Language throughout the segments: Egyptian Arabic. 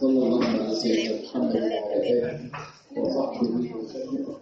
وصلى الله على سيدنا محمد وعلى اله وصحبه وسلم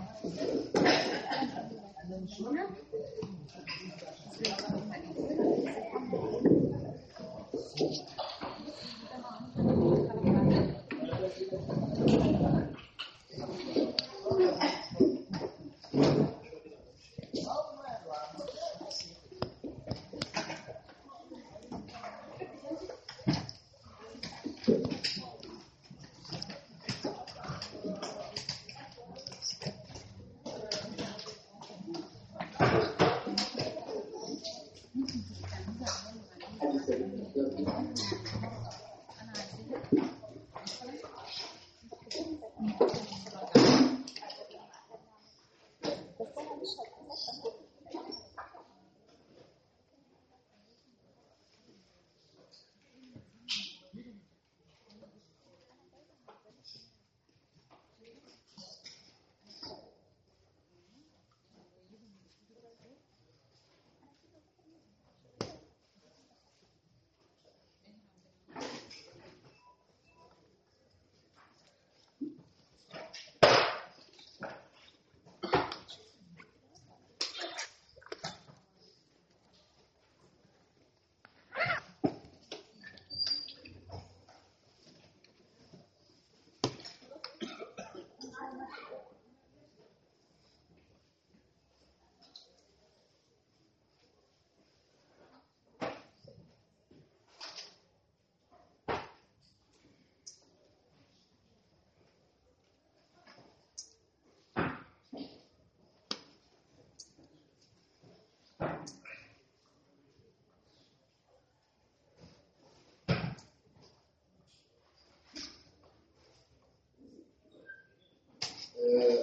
آه،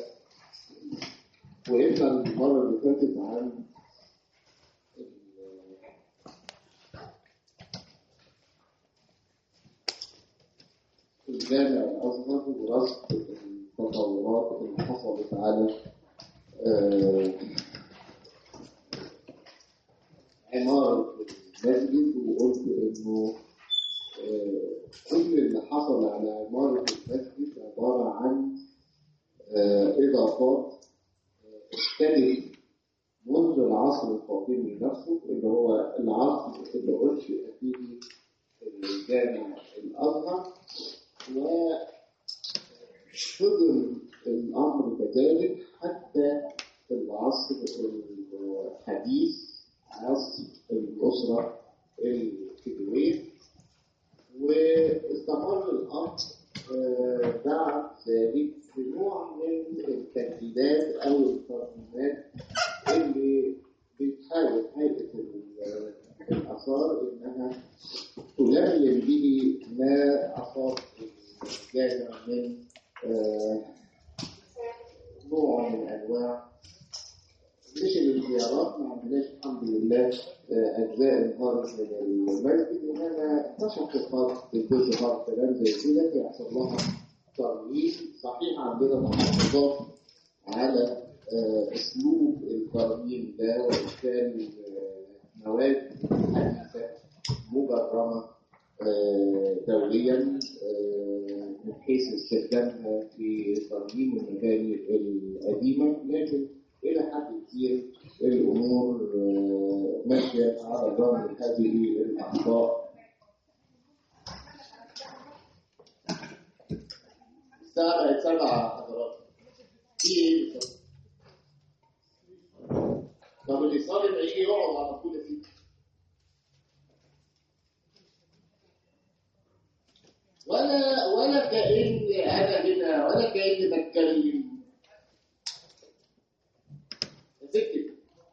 وقفنا المرة اللي فاتت عن ال- الجامع الأزهر ورصد التطورات اللي حصلت على آه، عمارة المسجد وقلت إنه آه، كل اللي حصل على عمارة المسجد عبارة عن آه، إضافات آه، ابتدت منذ العصر الفاطمي نفسه اللي هو العصر اللي أنشئ فيه الجامع الأزهر وفضل الأمر كذلك حتى في العصر الحديث عصر الأسرة الكبيرة واستمر الأمر آه، بعد ذلك بنوع من التجديدات أو الترميمات اللي بتحاول هيئة ال- الآثار إنها تلملم به ما أصاب الجامع من آه، نوع من أنواع مش الانهيارات ما عندناش الحمد لله آه، أجزاء انهارت من المسجد إنما تشققات الجزء بعض كلام زي كده بيحصل لها ترميم صحيح عندنا محافظات على آه، أسلوب الترميم ده وإدخال آه، مواد حديثة مجرمة آه، دوليا آه، من حيث استخدامها في ترميم المباني القديمة لكن إلى حد كبير الأمور آه، ماشية على الرغم من هذه الأخطاء الساعة بقت سبعة حضرات في إيه بالظبط؟ طب الإصابة يبقى يجي يقعد على طول فيه ولا ولا كأن أنا هنا ولا كأني بتكلم يا ستي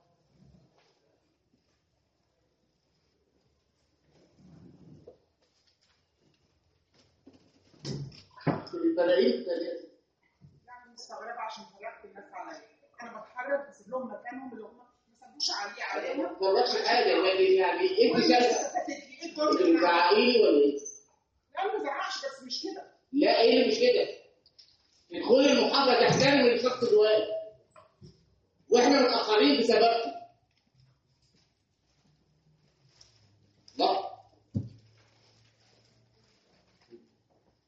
البلايين الثلاثة يعني مستغربه عشان فرقت الناس عليا انا بتحرك بسيب لهم مكانهم اللي هم ما سابوش عليه عليا ما تفرجش حاجة يعني يعني أنت شايفة استفدت لي ايه الدور اللي أنا- بتزعقيني ولا إيه؟ لا ما بزعقش بس مش كده لا ايه اللي مش كده ادخلي المحاضره تحترم الشخص اللي واقف واحنا متاخرين بسببكم لا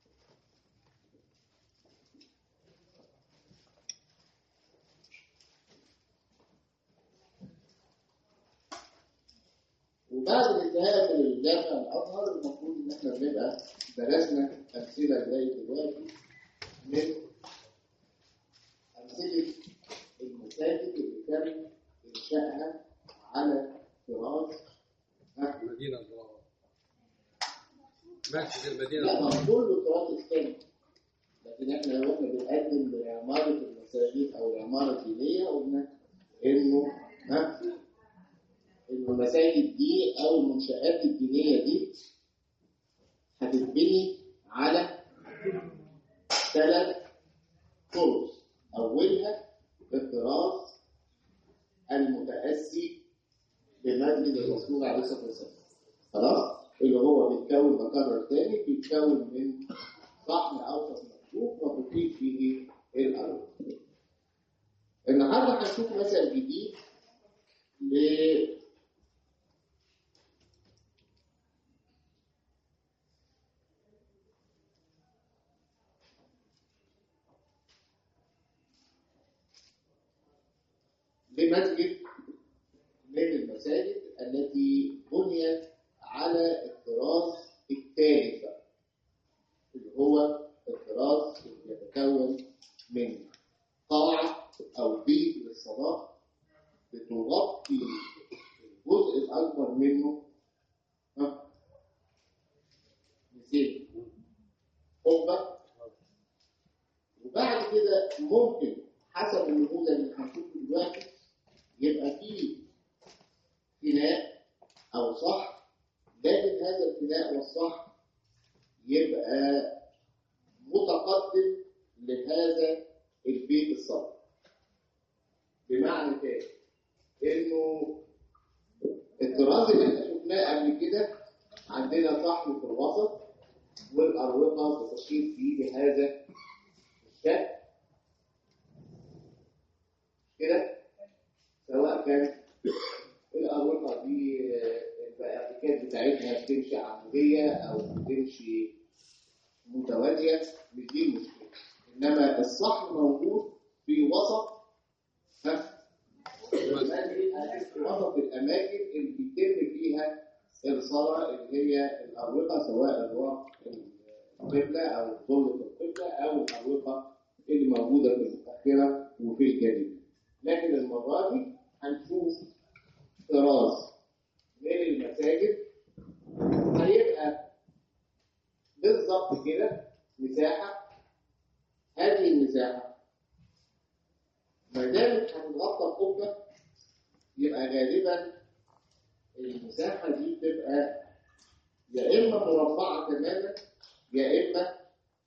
وبعد الانتهاء من الجامع الازهر المفروض ان احنا بنبقى درسنا امثله لغايه دلوقتي من امثله المساجد اللي تم انشائها على طراز ها؟ المدينة الضوء مسجد المدينة لا ما الضوء هو كله تراث اسلامي لكن احنا لو احنا بنقدم لعماره المساجد او العماره الدينيه قلنا انه ها انه المساجد دي او المنشات الدينيه دي هتتبني على ثلاث طرق اولها الطراز المتاسي بمسجد الرسول عليه الصلاه والسلام خلاص اللي هو بيتكون مكرر تاني بيتكون من صحن اوسط مفتوح وتطيب فيه الارض النهارده هنشوف مثل جديد ل لمسجد من المساجد التي بنيت على الطراز الثالث بقى، اللي هو الطراز اللي يتكون من قاعة أو بيت للصلاة بتغطي الجزء الأكبر منه ها؟ نسيت قبة وبعد كده ممكن حسب النموذج اللي هنشوفه دلوقتي يبقى فيه فناء أو صح لكن هذا الفناء والصح يبقى متقدم لهذا البيت الصالح بمعنى تاني انه الطراز اللي احنا شفناه قبل كده عندنا صحن في الوسط والاروقه بتشير فيه بهذا الشكل كده سواء كان الأروقة دي آه، الارتكاز بتاعتها بتمشي عمودية أو بتمشي متوازية مش دي المشكلة إنما الصحن موجود في وسط ها الأماكن- في وسط الأماكن اللي بيتم فيها الصلاة اللي هي الأروقة سواء الرواق القبلة أو ظلة القبلة أو الأروقة اللي موجودة في المؤخرة وفي الجانب لكن المرة دي هنشوف طراز من المساجد هيبقى بالظبط كده مساحة هذه المساحة ما دامت هتتغطى بقبة يبقى غالبا المساحة دي بتبقى يا إما مربعة تماما يا إما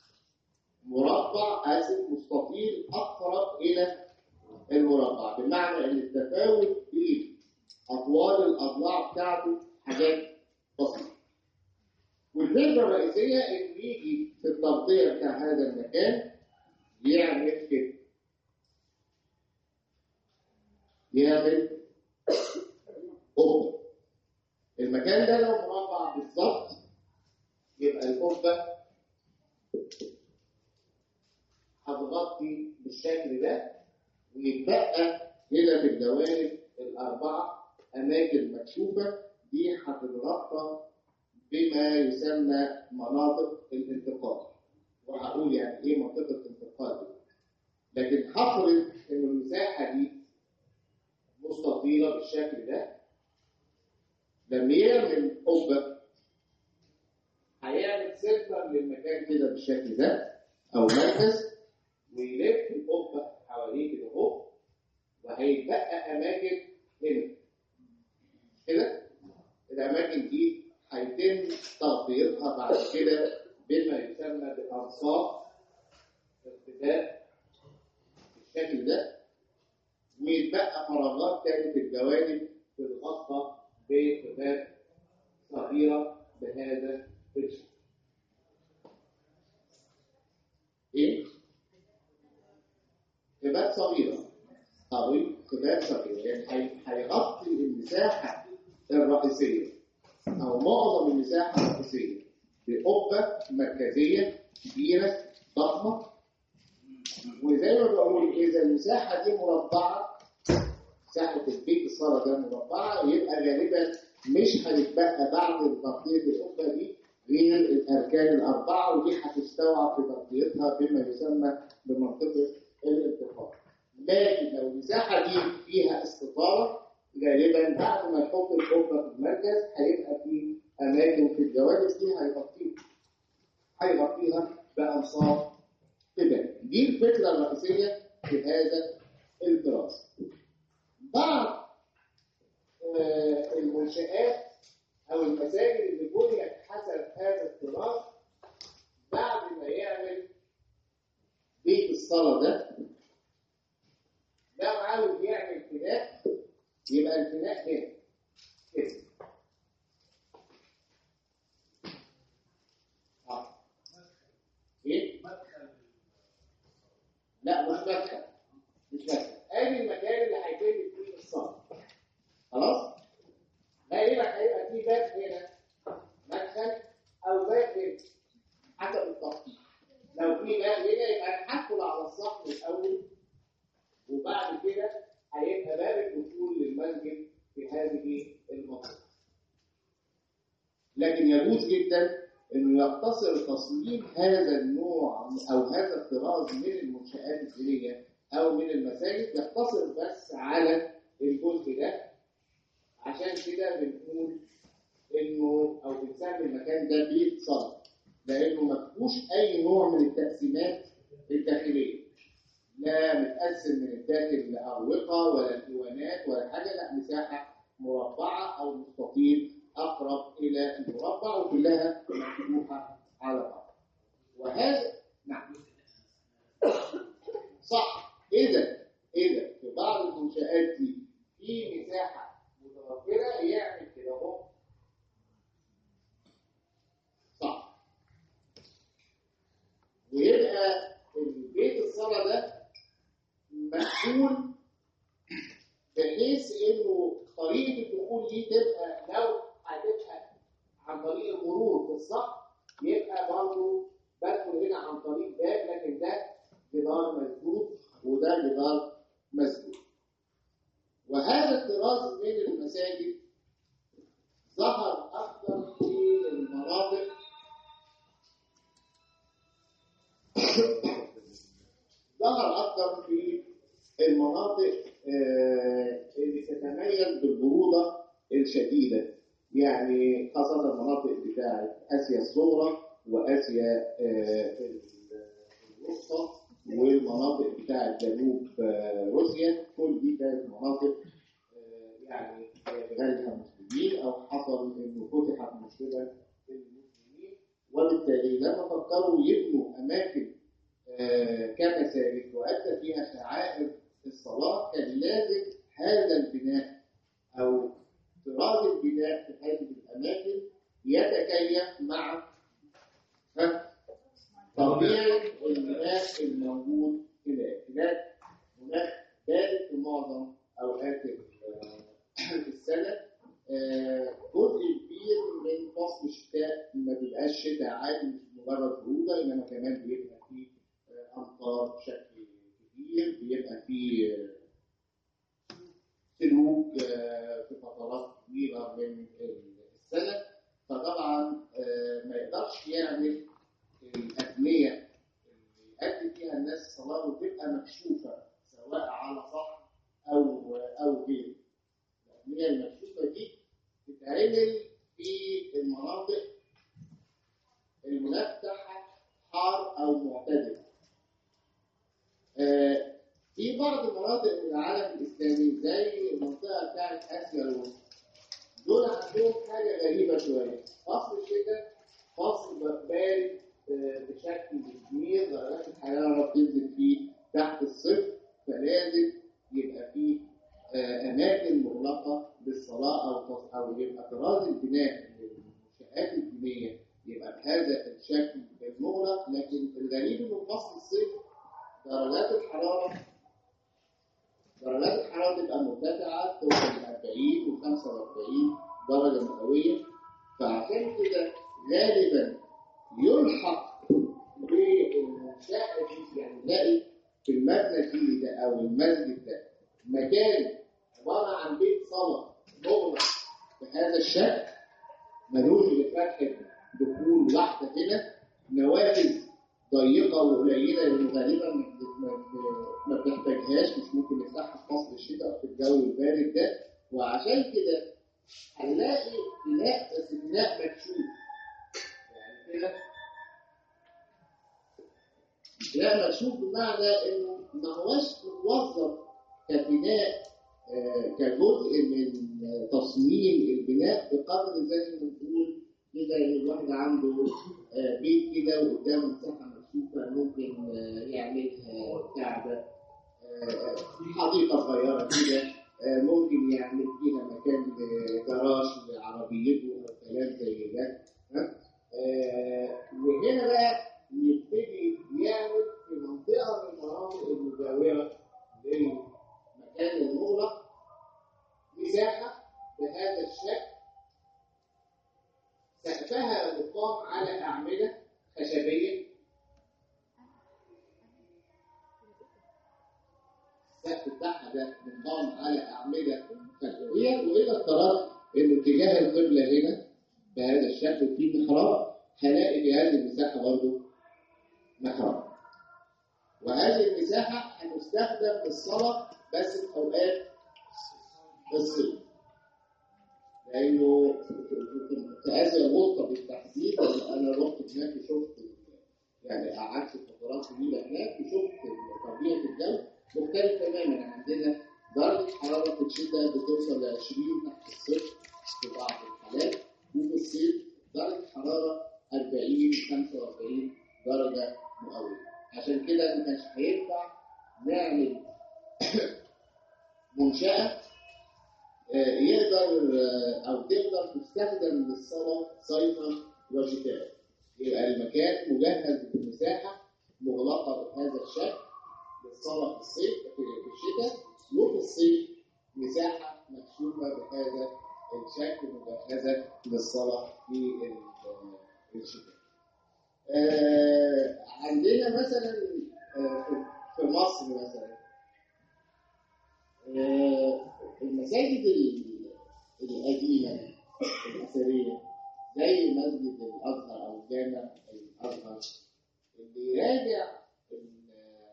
مربع آسف مستطيل أقرب إلى المربع بمعنى ان التفاوت بين اطوال الاضلاع بتاعته حاجات بسيطه والفكره الرئيسيه انه يجي في التغطيه بتاع هذا المكان يعمل كده يعمل قبه المكان ده لو مربع بالظبط يبقى القبه هتغطي بالشكل ده ويتبقى هنا في الجوانب الأربعة أماكن مكشوفة دي هتتغطى بما يسمى مناطق الانتقال وهقول يعني إيه منطقة الانتقال دي لكن هفرض إن المساحة دي مستطيلة بالشكل ده لما يعمل قبة هيعمل سنتر للمكان كده بالشكل ده أو مركز ويلف القبة حواليه كده اهو وهيتبقى اماكن هنا كده الاماكن دي هيتم تغطيتها بعد كده بما يسمى بانصاف ارتداد بالشكل ده ويتبقى فراغات تاني في الجوانب تتغطى بارتداد صغيره بهذا الشكل ايه؟ خبات صغيرة أو خبات صغيرة يعني هي- هيغطي المساحة الرئيسية أو معظم المساحة الرئيسية بقبة مركزية كبيرة ضخمة وزي ما بقول إذا المساحة دي مربعة مساحة البيت الصالة ده مربعة يبقى غالبا مش هيتبقى بعد تغطية القبة دي غير الأركان الأربعة ودي هتستوعب في تغطيتها بما يسمى بمنطقة الانتقال. لكن لو المساحة دي فيها استطالة غالبا بعد ما يحط القبة في المركز هيبقى في أماكن في الجوانب دي هيغطيها هيغطيها بأنصاف كده دي الفكرة الرئيسية في هذا الدراسة. بعض آه، المنشآت أو المساجد اللي بنيت حسب هذا التراث بعد ما يعمل بيت الصلاة ده لو عاوز يعمل فناء يبقى الفناء هنا كده آه. ايه؟ لا مش مدخل مش مدخل ادي المكان اللي هيتم فيه الصلاة خلاص؟ غالبا هيبقى فيه باب هنا مدخل او باب هنا حسب التخطيط لو في باب هنا يبقى هندخل على الصحن الاول وبعد كده هيبقى باب الدخول للمسجد في هذه المنطقه لكن يجوز جدا انه يقتصر تصميم هذا النوع او هذا الطراز من المنشآت الدينيه او من المساجد يقتصر بس على الجزء ده عشان كده بنقول انه او بنسمي المكان ده بيت صلاه لانه ما فيهوش اي نوع من التقسيمات الداخليه لا متقسم من الداخل لاروقه ولا الايوانات ولا حاجه لا مساحه مربعه او مستطيل اقرب الى المربع وكلها مفتوحه على بعض وهذا نعم صح اذا اذا في بعض المنشآت دي في مساحه متوفره يعمل كده اهو صح ويبقى البيت الصلاه ده مقفول بحيث انه طريقه الدخول دي تبقى لو هتبقى عن طريق المرور في الصف يبقى برضه بدخل هنا عن طريق باب لكن ده جدار مسدود وده جدار مسدود وهذا الطراز من المساجد ظهر اكثر في المناطق ظهر اكثر في المناطق آه، اللي تتميز بالبروده الشديده يعني خاصه المناطق بتاعه اسيا الصغرى واسيا آه، الوسطى والمناطق بتاعه جنوب آه، روسيا كل دي كانت مناطق آه، يعني غالبا مسلمين او حصل انه فتحت من قبل المسلمين وبالتالي لما فكروا يبنوا اماكن آه، كمساجد وأدى فيها شعائر الصلاة كان لازم هذا البناء أو طراز البناء في هذه الأماكن يتكيف مع ها؟ طبيعة البناء الموجود هناك هناك هناك بارد في معظم أوقات ال- السنة آه، جزء كبير من فصل الشتاء ما بيبقاش شتاء عادي مش مجرد برودة إنما كمان بيبقى فيه آه، أمطار بشكل كبير بيبقى فيه آه، سلوك آه، في فترات كبيرة من السنة فطبعا آه، ما يقدرش يعمل الأبنية اللي يؤدي فيها الناس الصلاة وتبقى مكشوفة سواء على صح أو أو غيره. الأبنية المكشوفة دي تتعمل في المناطق المناخ بتاعها حار أو معتدل. آه، في بعض المناطق من العالم الإسلامي زي المنطقة بتاعت آسيا الوسطى دول عندهم حاجة غريبة شوية فصل الشتاء فصل بارد آه، بشكل كبير درجات الحرارة بتنزل فيه تحت الصفر فلازم يبقى فيه آه، أماكن مغلقة للصلاة أو تص- أو يبقى طراز البناء للمنشآت الدينية يبقى بهذا الشكل المغلق لكن الغريب إنه في فصل الصيف درجات الحرارة درجات الحرارة تبقى مرتفعة توصل ل 40 و 45 درجة مئوية فعشان كده غالبا يلحق بالمنشأة دي يعني نلاقي في المبنى الجديد ده أو المسجد ده مكان عبارة عن بيت صلاة مغلق بهذا هذا الشكل ملوش غير فتحه دخول واحده هنا نوافذ ضيقه وقليله لان غالبا ما بت- ما بتحتاجهاش مش ممكن نفتحها في فصل الشتاء او في الجو البارد ده وعشان كده هنلاقي بناء بس بناء مكشوف يعني كده بناء مكشوف بمعنى انه ما هوش متوظف كبناء آه، كجزء من آه، تصميم البناء بقدر زي ما بنقول كده ان الواحد عنده آه، بيت كده وقدامه مساحه مكشوفه ممكن آه، يعملها كعبه آه، حديقه صغيره كده آه، ممكن يعمل فيها مكان جراج لعربيته او كلام زي ده ها؟ آه، وهنا بقى يبتدي يعمل في منطقه من المناطق المجاوره للمكان المغلق مساحه بهذا الشكل سقفها مقام على اعمده خشبيه السقف بتاعها ده مقام على اعمده خشبيه واذا افترضت ان اتجاه القبله هنا بهذا الشكل في محراب هلاقي في هذه المساحه برضه محراب وهذه المساحه هتستخدم للصلاه بس في اوقات الصيف لانه في اسيا الوسطى بالتحديد انا رحت هناك وشفت يعني قعدت فترات طويله هناك وشفت طبيعه الجو مختلف تماما عندنا درجه حراره في الشتاء بتوصل ل 20 تحت الصفر في بعض الحالات وفي الصيف درجه حراره 40 45 درجه مئويه عشان كده ما كانش هينفع نعمل منشاه آه، يقدر آه، او تقدر تستخدم للصلاه صيفا وشتاء يبقى المكان مجهز بمساحه مغلقه بهذا الشكل للصلاه في الصيف في في الشتاء وفي الصيف مساحه مكشوفه بهذا الشكل مجهزه للصلاه في ال- آه، الشتاء. آه، عندنا مثلا آه، في- في مصر مثلا آه، المساجد ال- القديمة الأثرية زي مسجد الأزهر أو جامع الأزهر اللي يراجع ال-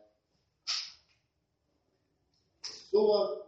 الصور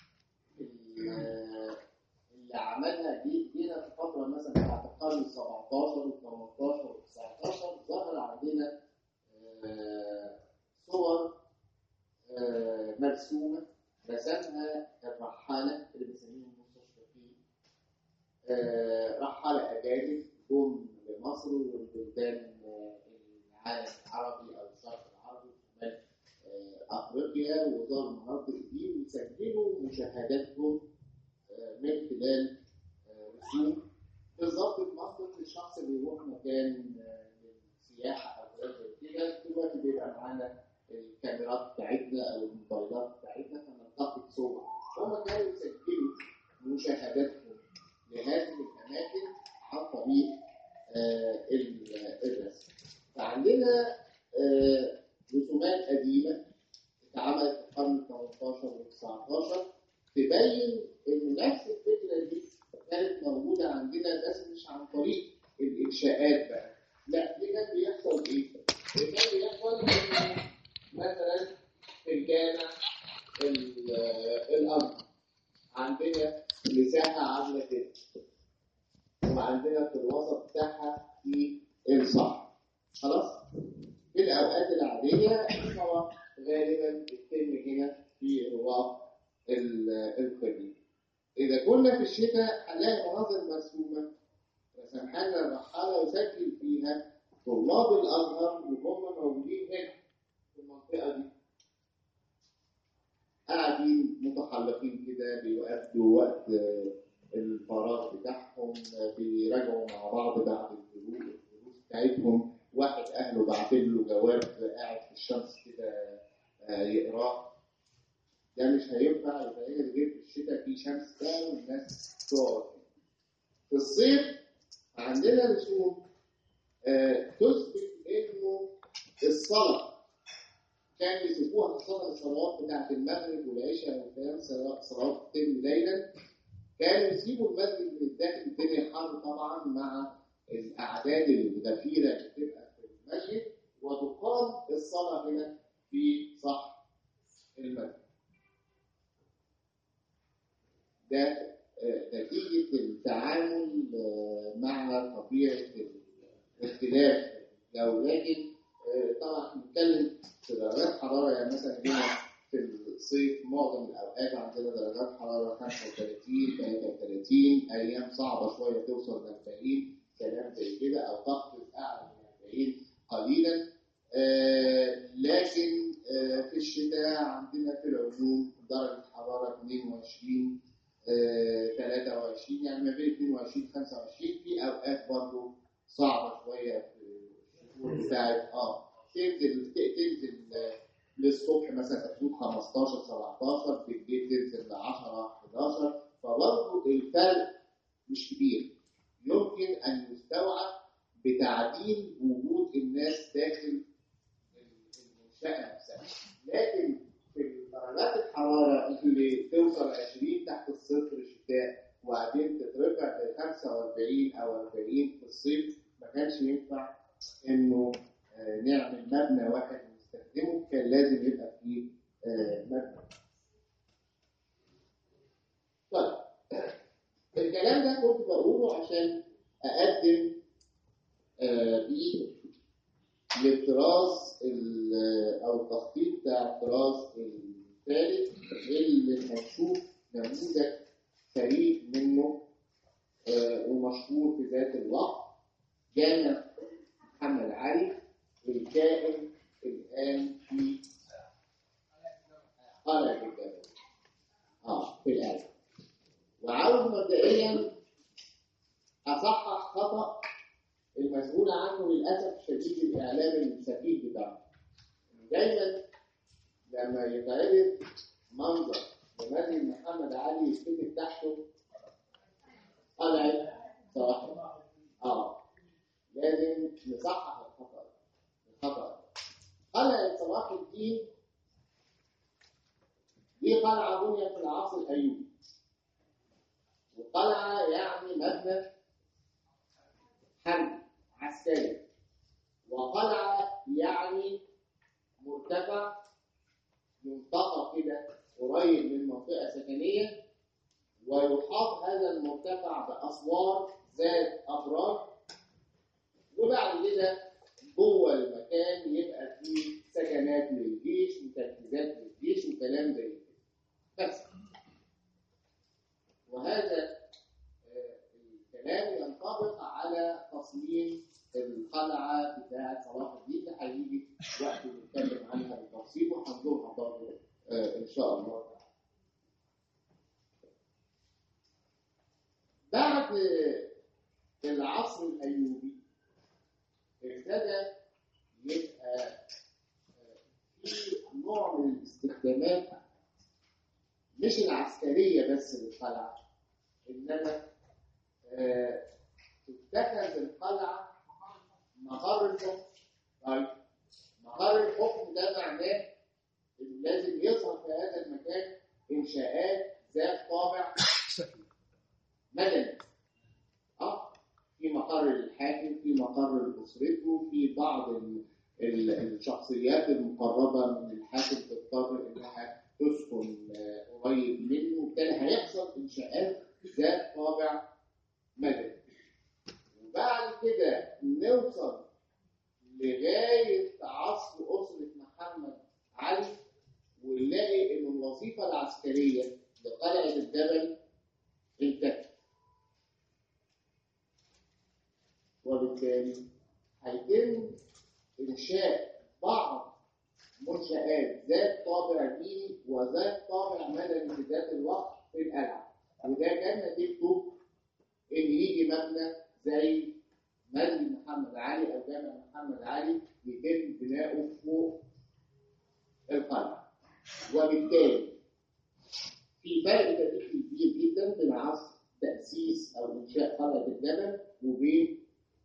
ال- اللي عملها دي جينا في فترة مثلا بتاعت القرن ال 17 وال 18 وال 19 ظهر عندنا آه، صور آه، مرسومة رسمها الرحالة اللي بنسميهم المستشرقين آه، رحالة أجانب جم لمصر والبلدان آه، العالم العربي أو الشرق العربي وشمال آه، أفريقيا وزاروا المناطق دي وسجلوا مشاهداتهم آه، من خلال آه، رسوم بالظبط بمنطق الشخص اللي يروح مكان آه، للسياحة أو حاجات زي كده دلوقتي بيبقى معانا الكاميرات بتاعتنا او الموبايلات بتاعتنا فنلتقط صور هم كانوا يسجلوا مشاهداتهم لهذه الاماكن عن طريق آه، ال- الرسم فعندنا آه، رسومات قديمه اتعملت في القرن ال 18 وال 19 تبين ان نفس الفكره دي كانت موجوده عندنا بس مش عن طريق الانشاءات بقى لا دي كان بيحصل ايه؟ اللي كان بيحصل إن مثلا في الجامع ال- الأرض عندنا مساحة عاملة كده وعندنا في الوسط بتاعها في الصحن خلاص في الأوقات العادية طبعا غالبا بتتم هنا في رواق ال- القبلي إذا كنا في الشتاء هنلاقي مناظر مرسومة رسمها لنا الرحالة وسجل فيها طلاب الأزهر وهم موجودين هنا في المنطقة دي قاعدين متحلقين كده بيؤدوا وقت آه، الفراغ بتاعهم آه، بيراجعوا مع بعض بعد الدروس الدروس بتاعتهم واحد أهله بعتله له جواب قاعد في الشمس كده آه، يقراه ده مش هينفع يبقى هنا غير في الشتاء في شمس بقى والناس تقعد في الصيف عندنا رسوم آه، تثبت انه الصلاه كان يسموها الصلاه الصلوات بتاعت المغرب والعشاء والكلام صلوات صلوات تتم ليلا كانوا يسيبوا المسجد من الداخل الدنيا حر طبعا مع الاعداد الغفيره اللي بتبقى في المسجد وتقام الصلاه هنا في صح المسجد. ده آه، نتيجه التعامل آه، مع طبيعه الاختلاف الجو لكن آه، طبعا بنتكلم في درجات حراره يعني مثلا هنا في الصيف معظم الاوقات عندنا درجات حراره 35 33 ايام صعبه شويه توصل ل 40 كلام زي كده او تقفز اعلى من 40 قليلا آه، لكن آه، في الشتاء عندنا في العموم درجه حراره 22 آه، 23 يعني ما بين 22 25 في اوقات برضه صعبه شويه في الشهور بتاعت اه تنزل تنزل آه، للصبح مثلا تكون 15 17 بالليل تنزل ل 10 11 فبرضه الفرق مش كبير يمكن ان يستوعب بتعديل وجود الناس داخل المنشاه نفسها لكن في درجات الحراره اللي توصل 20 تحت الصفر شتاء وبعدين تترفع ل 45 او 40 في الصيف ما كانش ينفع انه آه، نعمل مبنى واحد نستخدمه كان لازم يبقى فيه آه، مبنى طيب الكلام ده كنت بقوله عشان اقدم آه، بيه للطراز ال- او التخطيط بتاع الطراز الثالث اللي هنشوف نموذج فريد منه آه، ومشهور في ذات الوقت جامع محمد علي الكائن الآن في قلعة الجبل اه في الآن وعاوز مبدئيا أصحح خطأ المسؤول عنه للأسف شديد الإعلام السفيه بتاعه دايما لما يتعرض منظر لمسجد محمد علي يتكتب تحته قلعة صراحة اه لازم نصحح الخطأ الخطأ قلعة صلاح الدين دي قلعة بنيت في العصر الأيوبي وقلعة يعني مبنى حربي عسكري وقلعة يعني مرتفع منطقة كده قريب من منطقة سكنية ويحاط هذا المرتفع بأسوار ذات أبراج وبعد كده جوه المكان يبقى فيه سكنات للجيش وتجهيزات للجيش وكلام زي كده بس وهذا آه، الكلام ينطبق على تصميم القلعه بتاعه صلاح الدين اللي هيجي وقت نتكلم عنها بالتفصيل وهنزورها برضه آه، ان شاء الله بعد العصر الايوبي ابتدى يبقى في نوع من الاستخدامات مش العسكريه بس للقلعه انما آه، تتخذ القلعه مقر الحكم طيب مقر الحكم ده معناه ان لازم يظهر في هذا المكان انشاءات ذات طابع مدني اه في مقر الحاكم في مقر لاسرته في بعض ال- ال- الشخصيات المقربه من الحاكم تضطر انها تسكن آه، قريب منه وبالتالي هيحصل انشاءات ذات طابع مدني وبعد كده نوصل لغايه عصر اسره محمد علي ونلاقي ان الوظيفه العسكريه لقلعه الجبل انتهت وبالتالي هيتم إنشاء بعض منشآت ذات طابع ديني وذات طابع مدني في ذات الوقت في القلعة وده كان نتيجته إن يجي مبنى زي مسجد محمد علي أو جامع محمد علي يتم بناؤه فوق القلعة وبالتالي في فرق تاريخي كبير جدا بين عصر تأسيس أو إنشاء قلعة الجبل وبين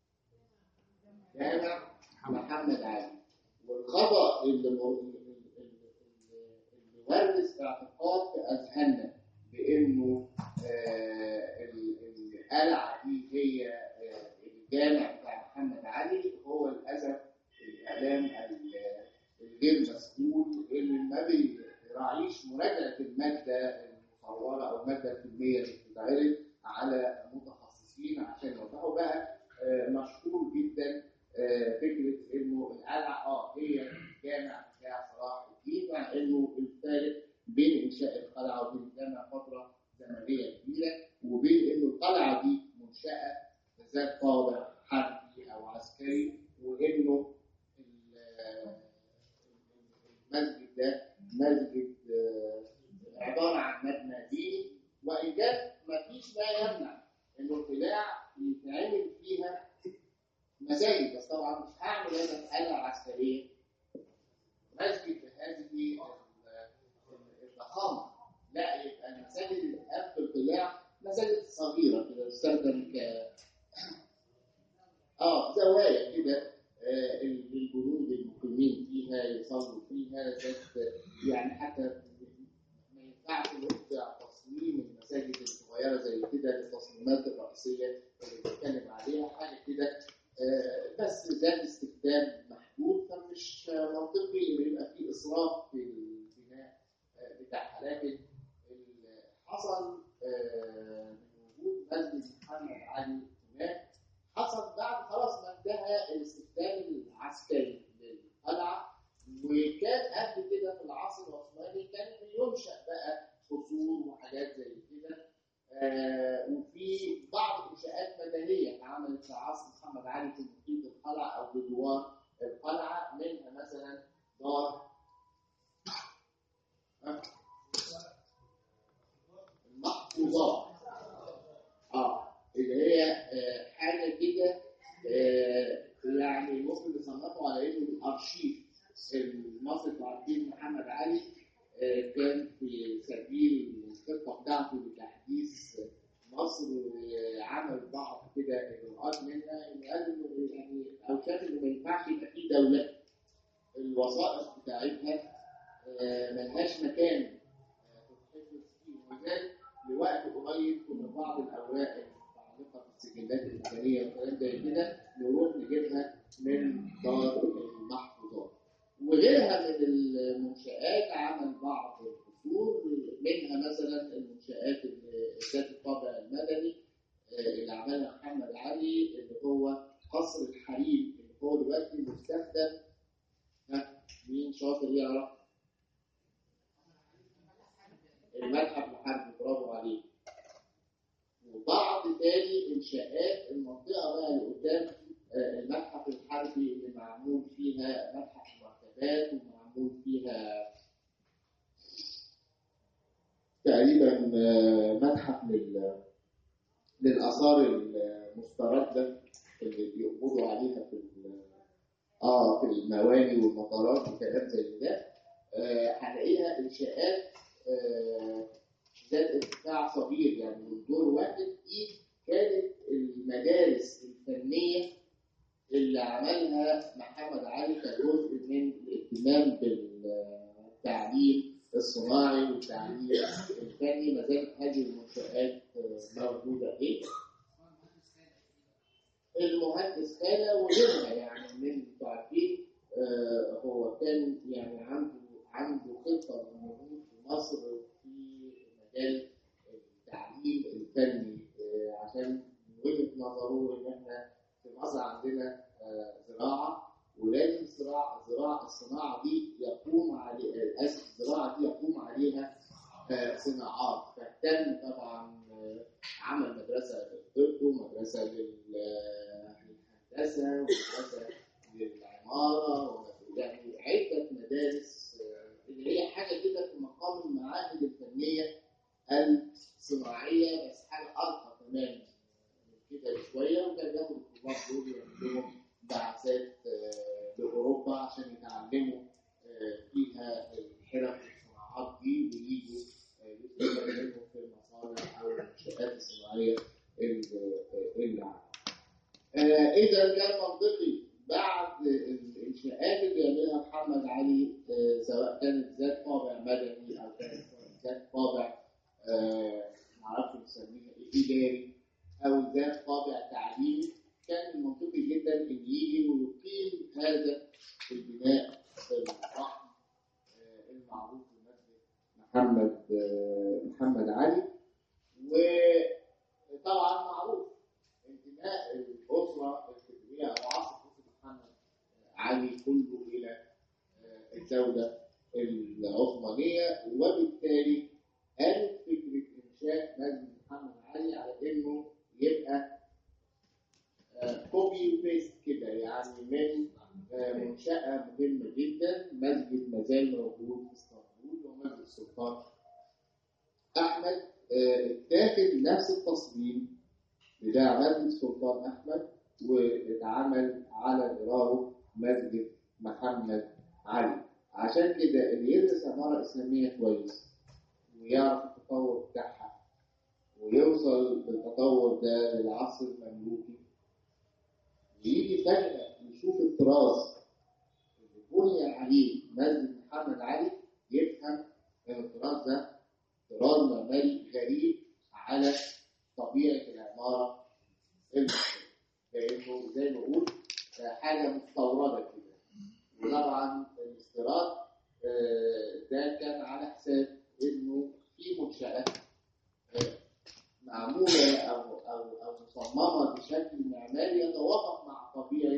جامع محمد علي والخطأ اللي مر- اللي اللي ورث اعتقاد في أذهاننا بإنه آه، ال- القلعه دي هي آه، الجامع بتاع محمد علي هو للاسف الاعلام ال- الغير مسؤول اللي ما بيراعيش مراجعه الماده المصوره او الماده الفيلميه اللي بتتعرض على متخصصين عشان يوضحوا بقى آه، مشهور جدا آه، فكره انه القلعه اه هي الجامع بتاع صلاح الدين مع انه الفارق بين انشاء القلعه وبين الجامع فتره زمنيه كبيره وبين انه القلعه دي منشاه ذات طابع حربي او عسكري وانه ال- المسجد ده مسجد آه، عباره عن مبنى ديني وان كان ما فيش ما يمنع انه القلاع يتعمل فيها مساجد بس طبعا مش هعمل انا في قلعه عسكريه مسجد بهذه ال- ال- الضخامه لا يبقى المساجد اللي قبل القلاع مساجد صغيره كده تستخدم ك اه زوايا كده آه، الجنود المقيمين فيها يصلوا فيها ذات يعني حتى ما ينفعش نرجع تصميم المساجد الصغيره زي كده للتصميمات الرئيسيه اللي بنتكلم عليها حاجه كده آه، بس ذات استخدام محدود فمش آه، منطقي ان يبقى في اسراف في البناء آه، بتاعها لكن ال- حصل آه، من وجود مسجد محمد علي هناك حصل بعد خلاص ما انتهى الاستخدام العسكري للقلعه وكان قبل كده في العصر العثماني كان بينشا بقى قصور وحاجات زي كده آه وفي بعض انشاءات مدنيه اتعملت في عصر محمد علي في محيط القلعه او بجوار القلعه منها مثلا دار آه، المحفوظات اه اللي هي آه، حاجه كده آه، يعني ممكن نصنفه على انه الارشيف المصري انتوا عارفين محمد علي آه، كان في سبيل الخطه بتاعته لتحديث مصر وعمل بعض كده اجراءات منها انه قال انه يعني او شاف انه ما ينفعش يبقى في دوله الوظائف بتاعتها آه، ملهاش مكان آه، تتحفظ فيه وذلك لوقت قريب كنا بعض الاوراق المتعلقه بالسجلات المدنيه وكلام زي كده نروح نجيبها من دار المحفوظات وغيرها من المنشآت عمل بعض القصور منها مثلا المنشآت اللي ذات الطابع المدني آه، اللي عملها محمد علي اللي هو قصر الحريم اللي هو دلوقتي مستخدم ها مين شاطر يعرف؟ المتحف الحربي برافو عليك وبعض تاني انشاءات المنطقه بقى اللي قدام آه، المتحف الحربي اللي معمول فيها متحف المركبات ومعمول فيها تقريبا آه، متحف لل للاثار المسترده اللي بيقبضوا عليها في ال- اه في المواني والمطارات وكلام زي ده آه، هنلاقيها انشاءات آه، ذات ارتفاع صغير يعني من دور واحد دي كانت المدارس الفنيه اللي عملها محمد علي كجزء من الاهتمام بالتعليم الصناعي والتعليم الفني ما زالت هذه المنشآت آه، موجوده ايه المهندس خالة وغيرها يعني من انتوا عارفين آه، هو كان يعني عنده عنده خطه للنهوض في مصر في مجال التعليم الفني آه، عشان من وجهه نظره ان احنا في مصر عندنا آه، زراعه ولازم الزراعه الزراعه الصناعه دي يقوم علي اسف الزراعه دي يقوم عليها آه، صناعات فاهتم طبعا آه، عمل مدرسه للطب ومدرسه لل- آه، للهندسه ومدرسه للعماره ومد- يعني عده مدارس آه، اللي هي حاجه كده في مقام المعاهد الفنيه الصناعيه بس حاجه ارقى كمان من كده شويه وكان ياخد الطلاب دول يعملوا بعثات آه، لاوروبا عشان يتعلموا آه، فيها الحرف والصناعات دي ويجوا آه، يستخدموا في المصانع او المنشات الصناعيه اللي اللي عندنا. آه، اذا كان منطقي بعد الانشاءات اللي بيعملها محمد علي آه، سواء كانت ذات طابع مدني او كانت ذات طابع آه، معرفش البناء الضخم آه، المعروف بمسجد محمد آه، محمد علي وطبعا معروف انتماء الاسره الفكريه او عصر اسره محمد علي كله الى آه، الدوله العثمانيه وبالتالي قالت فكره انشاء مسجد محمد علي على انه يبقى كوبي وبيست كده يعني من آه، منشأة مهمة جدا مسجد ما زال موجود في اسطنبول ومسجد السلطان أحمد آه، اتاخد نفس التصميم بتاع مسجد السلطان أحمد واتعمل على جراره مسجد محمد علي عشان كده اللي يدرس عمارة إسلامية كويس ويعرف التطور بتاعها ويوصل بالتطور ده للعصر المملوكي يجي فجأة يشوف الطراز اللي بني عليه مسجد محمد علي يفهم ان الطراز ده طراز معماري غريب على طبيعة العمارة المصرية لأنه زي ما بقول آه، حاجة مستوردة كده وطبعا الاستيراد آه، ده كان على حساب انه في منشأة آه، معمولة أو أو أو مصممة بشكل معماري يتوافق مع طبيعة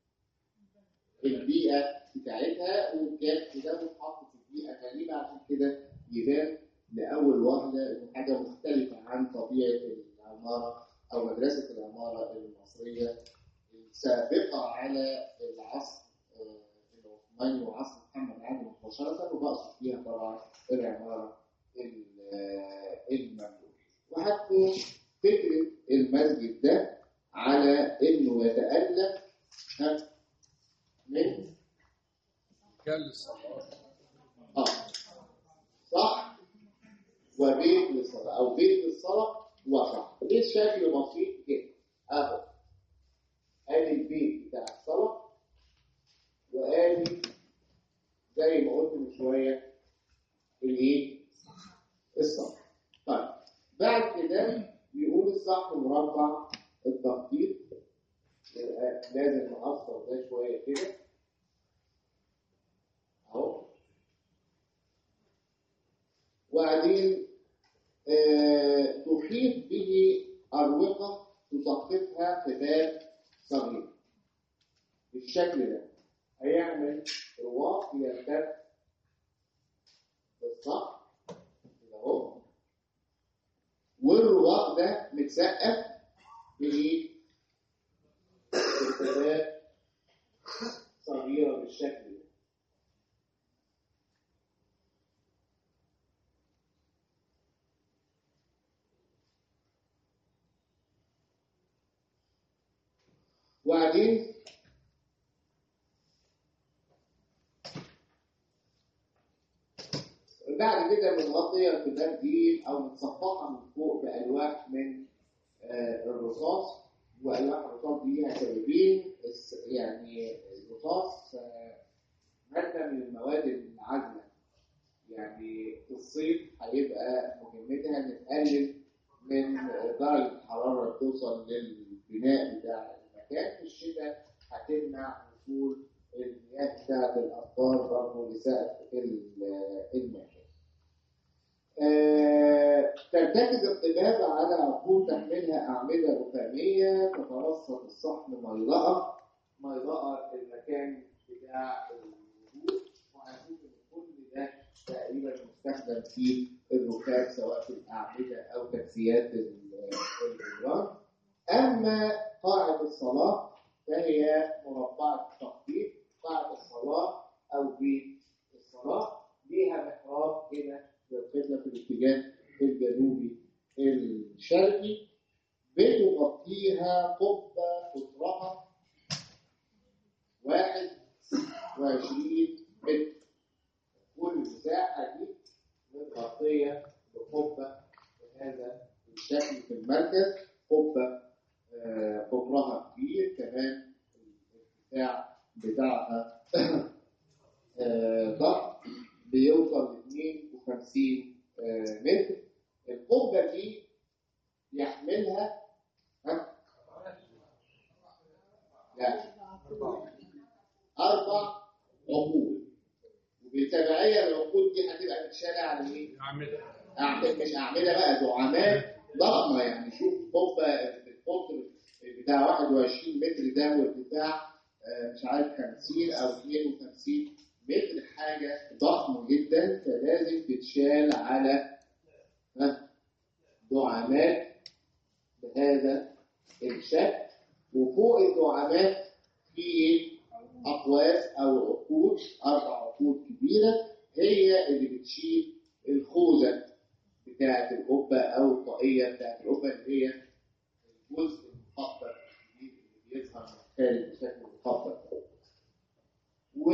البيئة بتاعتها وكان ده متحط في بيئة غريبة عشان كده يبان لأول وهلة إنه حاجة مختلفة عن طبيعة العمارة أو مدرسة العمارة المصرية السابقة على العصر آه، العثماني وعصر محمد علي مباشرة وبقصد فيها طبعا العمارة ال- آه، المملوكية وحتى فكرة المسجد ده على إنه يتألف ها، من جلس آه صح وبيت للصلاة أو بيت للصلاة وصح دي شكل بسيط كده أهو آدي البيت بتاع الصلاة وآدي زي ما قلت من شوية الإيه؟ الصح طيب بعد كده بيقول الصح مربع التخطيط يبقى لازم نقصر ده شوية كده أهو وبعدين آه، تحيط به أروقة تسقطها قبال صغير بالشكل ده هيعمل رواق يرتد بالصح كده اهو والرواق ده متسقف بايه؟ ارتداد صغيرة بالشكل ده وبعدين بعد كده بنغطي الكتاب دي او متصفحه من فوق بالواح من آه، الرصاص والواح الرصاص دي ليها سببين الس- يعني الرصاص آه، ماده من المواد العازله يعني في الصيف هيبقى مهمتها ان تقلل من درجه الحراره اللي توصل للبناء بتاع المكان في الشتاء هتمنع وصول المياه بتاعت الامطار برضه لسقف ال- المكان. آه، ترتكز القباب على عقود تحملها أعمدة رخامية تتوسط الصحن ميضاء ميضاء المكان بتاع الوجود وهنشوف إن كل ده تقريبا مستخدم في الرخام سواء في الأعمدة أو تكسيات ال- الجدران أما قاعة الصلاة فهي مربعة التخطيط قاعة الصلاة أو بيت الصلاة ليها محراب هنا للقبلة في الاتجاه الجنوبي الشرقي بتغطيها قبة قطرها واحد وعشرين متر كل المساحة دي متغطية بقبة بهذا الشكل في المركز قبة آه، قطرها كبير كمان الارتفاع بتاعها آه، ضخم بيوصل ل 52 آه، متر القبة دي يحملها ها؟ لا أربع عقود وبالتبعية العقود دي هتبقى متشالة على ايه؟ أعمدة أعمدة مش أعمدة بقى دعامات ضخمة يعني شوف قبة القطر بتاع 21 متر ده وارتفاع آه، مش عارف 50 أو 52 متر حاجة ضخمة جدا فلازم تتشال على ها، دعامات بهذا الشكل وفوق الدعامات في إيه؟ أقواس أو عقود أربع عقود كبيرة هي اللي بتشيل الخوذة بتاعة القبة أو الطاقية بتاعة القبة اللي هي الجزء المخطط الجديد اللي بيظهر من خارج بشكل مخطط و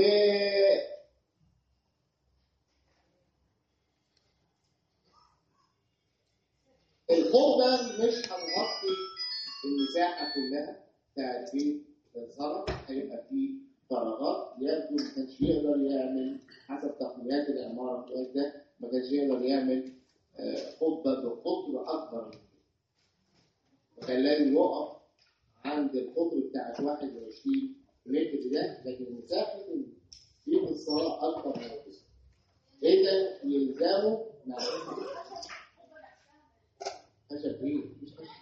الخوذة مش هتغطي المساحة كلها بتاعت بيت الزرع هيبقى فيه فراغات يبدو ما كانش يقدر يعمل حسب تقنيات العمارة في الوقت ده ما كانش يقدر يعمل آه، قبة بقطر أكبر من كده فكان لازم يقف عند القطر بتاعت 21 متر ده لكن مساحة بيت الصلاة أكبر من كده إذا يلزموا نعم خشب إيه؟ مش خشب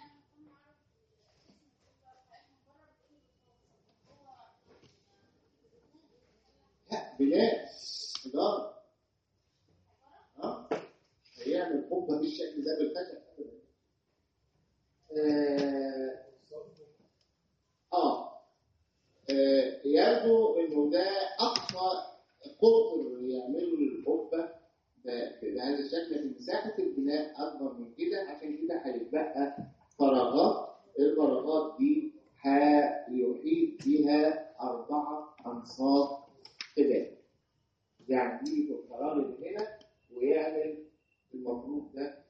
لا بناء إدارة ها هيعمل قبة بالشكل ده بالخشب أبدا آه آه آه، يبدو إنه ده أقصى قطر يعمله للقبة ب- بهذا الشكل لكن مساحة البناء أكبر من كده عشان كده هيتبقى فراغات الفراغات دي هيحيط بها أربعة أنصاف قبال يعني يجي في الفراغ اللي هنا ويعمل المفروض ده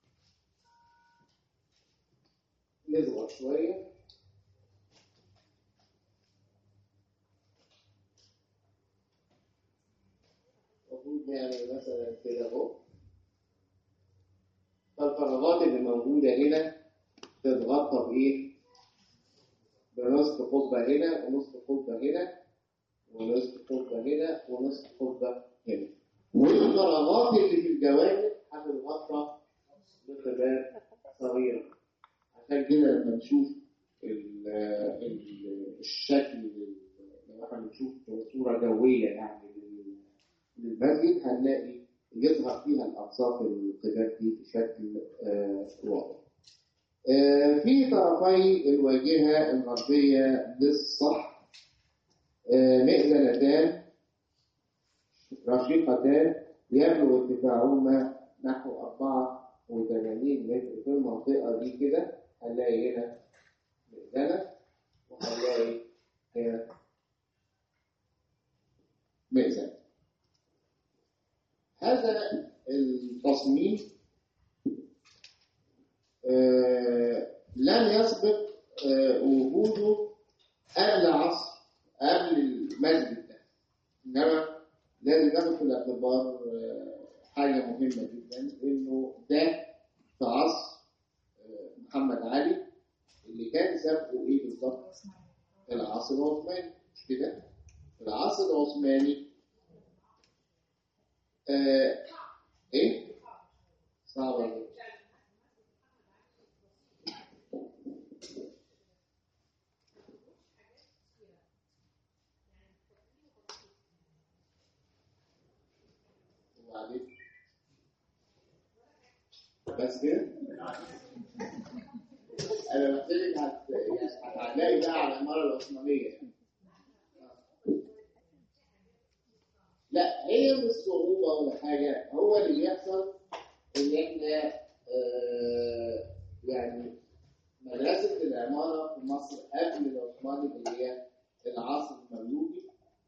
نصغر شوية المفروض نعمل مثلا كده اهو فالفراغات اللي موجودة هنا تتغطى بإيه؟ بنصف قبة هنا ونصف قبة هنا ونصف قبة هنا ونصف قبة هنا والفراغات اللي في الجوانب هتتغطى بقباب صغيرة عشان كده لما نشوف ال- ال- الشكل لو احنا بنشوف صورة جوية يعني لل- للمسجد هنلاقي يظهر فيها الأقساط القباب دي بشكل آه، واضح. آه، في طرفي الواجهة الغربية للصح آه، مئذنتان رشيقتان يبلغ ارتفاعهما نحو 84 متر في المنطقة دي كده هنلاقي هنا مئذنة وهنلاقي هنا مئذنة هذا التصميم آه، لم يسبق آه، وجوده قبل عصر قبل المسجد ده انما لازم ناخد في الاعتبار آه، حاجه مهمه جدا انه ده في عصر آه، محمد علي اللي كان سابقه ايه بالظبط؟ العصر العثماني مش كده؟ في العصر العثماني آه ايه؟ صعبة جدا وبعدين بس كده؟ انا قلت لك هت- يعني هتعلقي بقى على العمارة العثمانية يعني. لا هي مش صعوبة ولا حاجة هو اللي بيحصل إن إحنا آه يعني مدرسة العمارة في مصر قبل العثماني اللي هي العصر المملوكي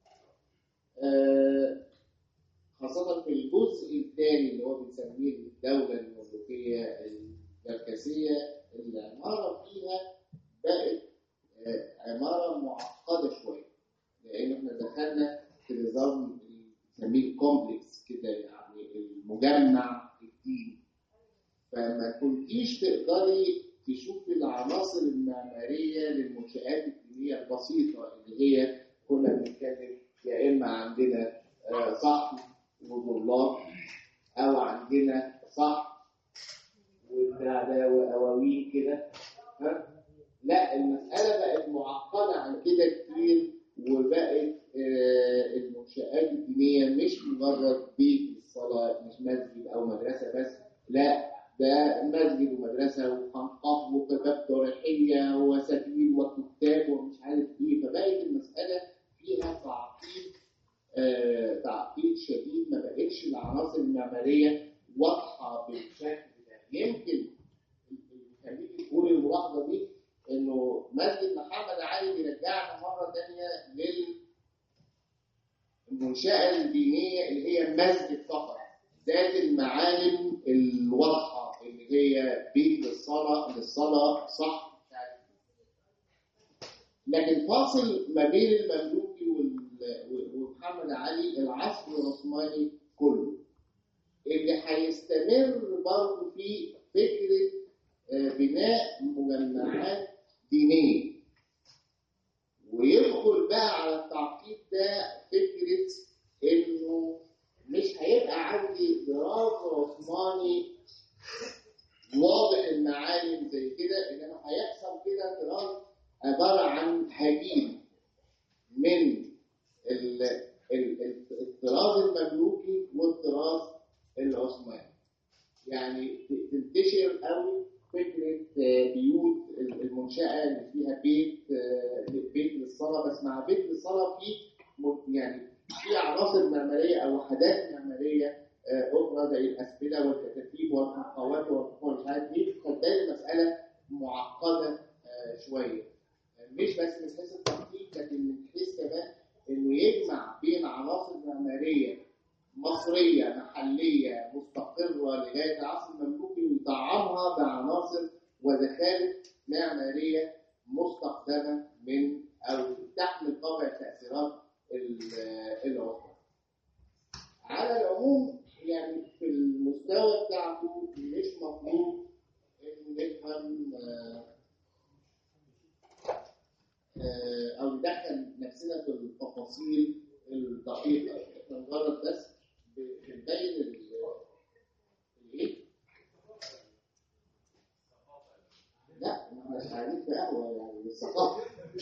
آه خاصة في الجزء الثاني اللي هو بنسميه الدولة المملوكية المركزية العمارة فيها بقت آه عمارة معقدة شوية لأن إحنا دخلنا في نظام اللي بنسميه الكومبلكس كده يعني المجمع الديني فما كنتيش تقدري تشوفي العناصر المعمارية للمنشآت الدينية البسيطة اللي هي كنا بنتكلم يا اما عندنا آه، صحن وضلاب او عندنا صحن وبتاع ده واواوين كده ها لا المساله بقت معقده عن كده كتير وبقت آه، المنشآت الدينية مش مجرد بيت للصلاة مش مسجد أو مدرسة بس لا ده مسجد ومدرسة وخنقات وكتاب تاريخية وسبيل وكتاب ومش عارف إيه فبقت المسألة فيها تعقيد آه، تعقيد شديد ما بقتش العناصر المعمارية واضحة بالشكل ده يمكن اللي يخليك تقول الملاحظة دي إنه مسجد محمد علي بيرجعنا مرة تانية لل المنشأة الدينية اللي هي مسجد فقط ذات المعالم الواضحة اللي هي بيت للصلاة للصلاة صح مش عارف إيه. لكن فاصل ما بين المملوكي وال- ومحمد علي العصر العثماني كله اللي هيستمر برضه في فكرة آه، بناء مجمعات دينية ويدخل بقى على التعقيد ده فكرة إنه مش هيبقى عندي طراز عثماني واضح المعالم زي كده إنما هيحصل كده طراز عبارة عن هجين من ال- ال- ال- الطراز المملوكي والطراز العثماني يعني ت- تنتشر قوي فكره آه، بيوت المنشاه اللي فيها بيت آه، بيت للصلاه بس مع بيت للصلاه في م- يعني في عناصر معماريه او وحدات معماريه آه، اخرى زي الاسفله والكتاتيب والحقوات والركوع مش عارف ايه فتلاقي المساله معقده آه، شويه مش بس من حيث التخطيط لكن من حيث كمان انه يجمع بين عناصر معماريه مصريه محليه مستقره لغايه العصر المملوكي ويطعمها بعناصر وزخارف معماريه مستخدمه من او تحمل طابع التاثيرات ال- العثمانيه. على العموم يعني في المستوى بتاعته مش مطلوب ان نفهم آه، آه، او ندخل نفسنا في التفاصيل الدقيقه احنا مجرد بس ب- بنبين ال- الايه؟ لا ما احنا قاعدين في قهوه يعني الثقافه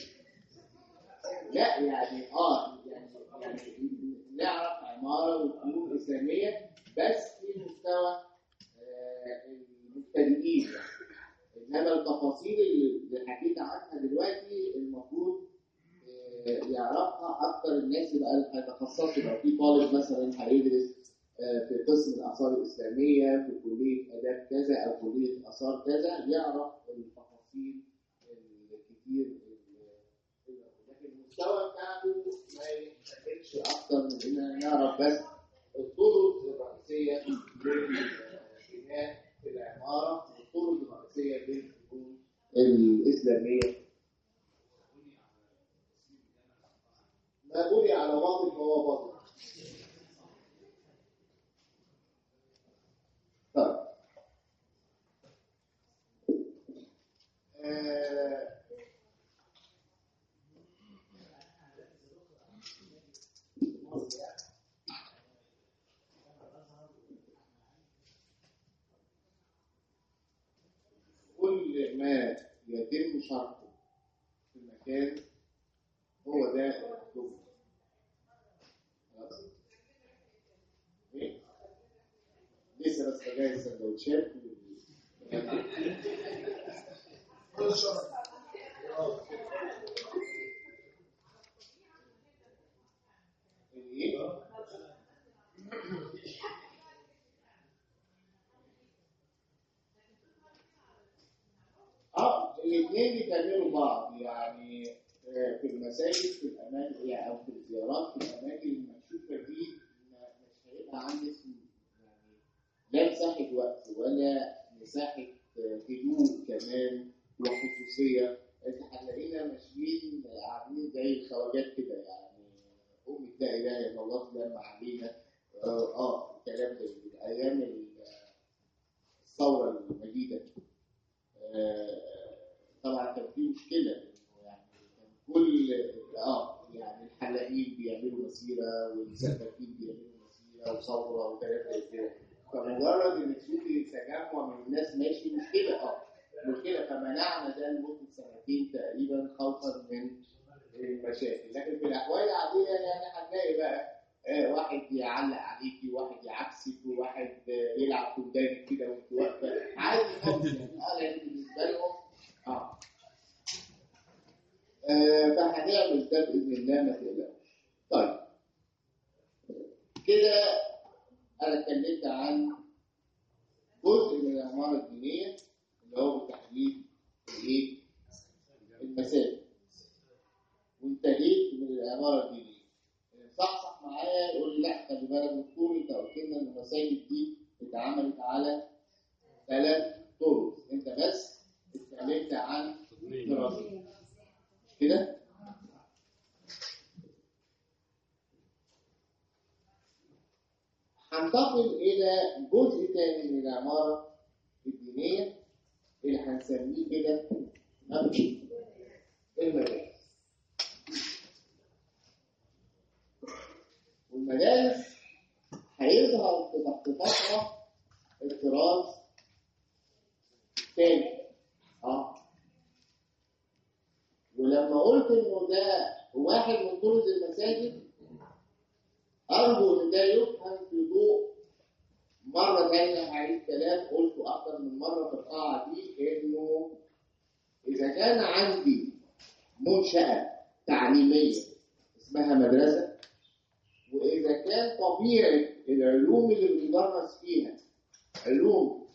لا يعني اه يعني يعني نعرف عماره وفنون اسلاميه بس في مستوى آه، المبتدئين يعني. انما التفاصيل اللي حكيت عنها دلوقتي المفروض آه، يعرفها اكتر الناس يبقى اللي هيتخصصوا لو في طالب مثلا هيدرس آه، في قسم الاثار الاسلاميه في كليه اداب كذا او كليه اثار كذا يعرف التفاصيل الكتير ال- لكن المستوى بتاعته ما يحتاجش اكتر من اننا نعرف بس الطرق الرئيسيه للبناء في العماره والطرق الرئيسيه للفنون الاسلاميه ما بني على باطل فهو باطل طيب آه، كل ما يتم شرحه في المكان هو ده الدكتور خلاص ايه لسه بس بجهز السندوتشات ايه اه الاثنين بيكملوا بعض يعني آه، في المساجد في الاماكن يعني او في الزيارات في الاماكن المكشوفه دي ما- مش هيبقى عندك يعني لا مساحه وقت ولا مساحه آه، هدوء كمان وخصوصيه انت هتلاقينا ماشيين عاملين زي الخواجات كده يعني امي لا اله الا الله تلم علينا اه آه، الكلام ده من ايام ال- الثوره المجيده آه، طبعا كان في مشكله إنه يعني كان كل اه يعني الحلاقين بيعملوا مسيره والسباكين بيعملوا مسيره وثوره وكلام زي كده فمجرد ان تشوفي تجمع من الناس ماشي مشكله اه مشكله فمنعنا ده لمده سنتين تقريبا خوفا من المشاكل لكن في الاحوال العاديه يعني هتلاقي بقى آه، واحد يعلق عليكي واحد يعكسك وواحد آه، يلعب في ودانك كده وانت واقفه عادي خالص يعني اه لان بالنسبه لهم اه آه، فهنعمل ده باذن الله ما تقلقوش. طيب كده انا اتكلمت عن جزء من العماره الدينيه اللي هو بالتحديد الايه؟ المساجد. وانتهيت من العماره الدينيه. اللي صحصح معايا يقول لي لا خلي بالك دكتور انت قلت لنا ان المساجد دي اتعملت على ثلاث طرق، انت بس اتكلمت عن دراسه. مش كده؟ هنتقل إلى جزء تاني من العمارة الدينية اللي هنسميه كده أمشي المدارس. والمدارس هيظهر في تخطيطاتها الطراز الثاني. اه ولما قلت انه ده واحد من طرز المساجد ارجو ان ده يفهم في ضوء مره ثانيه هعيد كلام قلته اكتر من مره في القاعه دي انه اذا كان عندي منشاه تعليميه اسمها مدرسه واذا كان طبيعه العلوم اللي بندرس فيها علوم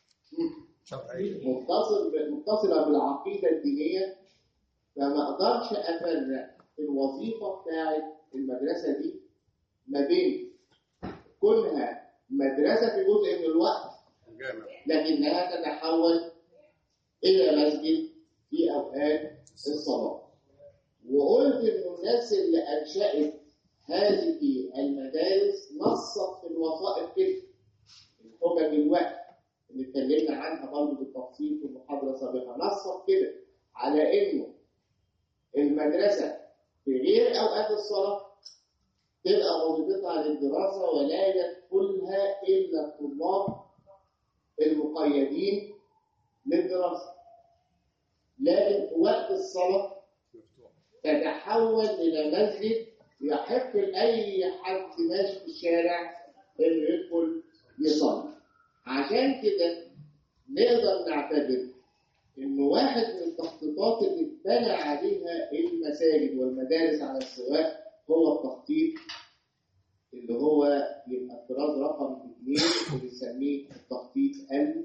متصل متصله بالعقيده الدينيه فما اقدرش افرق الوظيفه بتاعت المدرسه دي ما بين كونها مدرسه في جزء من الوقت جامع لكنها تتحول الى مسجد في اوقات الصلاه وقلت انه الناس اللي انشات هذه المدارس نصت في الوثائق كده الحجج الوقت اللي اتكلمنا عنها برضه بالتفصيل في المحاضره السابقه نصت كده على انه المدرسه في غير اوقات الصلاه تبقى وظيفتها للدراسه ولا يدخلها الا الطلاب المقيدين للدراسه لكن في وقت الصلاه مفتوح تتحول الى مسجد يحق لاي حد ماشي في الشارع انه يدخل يصلي عشان كده نقدر نعتبر انه واحد من التخطيطات اللي اتبنى عليها المساجد والمدارس على السواء هو التخطيط اللي هو يبقى الطراز رقم اثنين اللي بنسميه التخطيط ال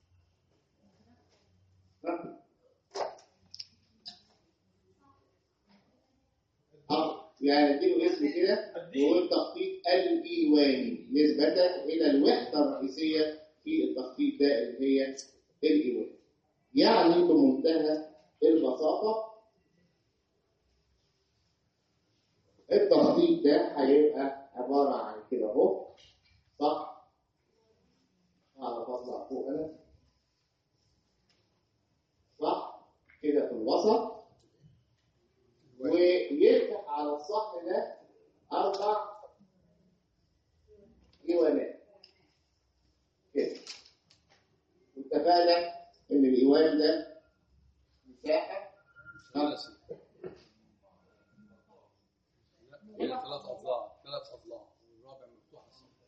اه يعني اديله اسم كده نقول تخطيط الايواني نسبة الى الوحدة الرئيسية في التخطيط ده اللي هي الايوان يعني بمنتهى البساطة التخطيط ده هيبقى عبارة عن كده اهو صح؟ أعرف أطلع فوق أنا صح؟ كده في الوسط ويفتح على السطح ده أربع إيوانات كده واتفقنا إن الإيوان ده مساحة ثلاث لا ثلاث اضلاع ثلاث اضلاع والرابع مفتوح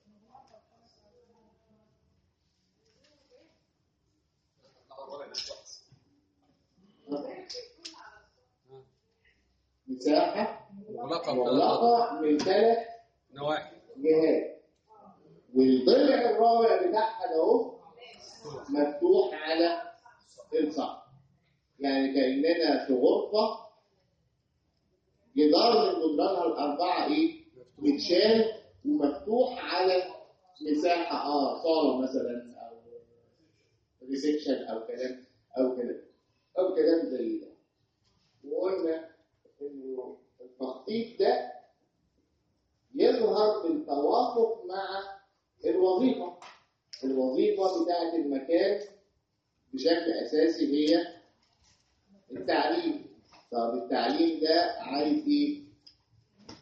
مساحة مغلقه بثلاث أضلاع. مغلقة من ثلاث نواحي جهات والضلع الرابع بتاعها ده اهو مفتوح على السطح يعني كأننا في غرفة جدار من جدرانها الأربعة إيه؟ متشال ومفتوح على مساحة اه صالة مثلا أو ريسبشن أو كلام أو كلام أو كلام زي ده وقلنا إنه التخطيط ده يظهر بالتوافق مع الوظيفة الوظيفة بتاعت المكان بشكل أساسي هي التعليم طب التعليم ده عايز إيه؟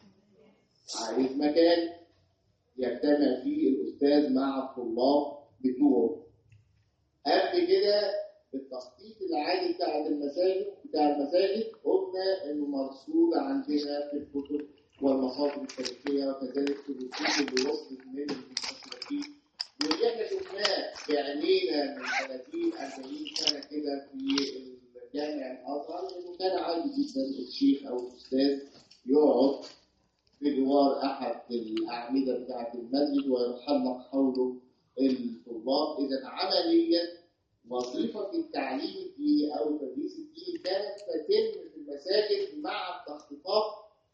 عايز مكان يجتمع فيه الأستاذ مع الطلاب بتوعه قبل كده بالتخطيط العادي بتاع المساجد بتاع المساجد قلنا انه مرصود عندنا في الكتب والمصادر التاريخيه وكذلك في الرسوم اللي وصلت من المستشرقين واللي احنا شفناه بعينينا من 30 40 سنه كده في الجامع الازهر انه كان عادي جدا الشيخ او الاستاذ يقعد بجوار احد الاعمده بتاعه المسجد ويحلق حوله الطلاب اذا عمليا وظيفه التعليم الديني او التدريس الديني كانت تتم في المساجد مع التخطيطات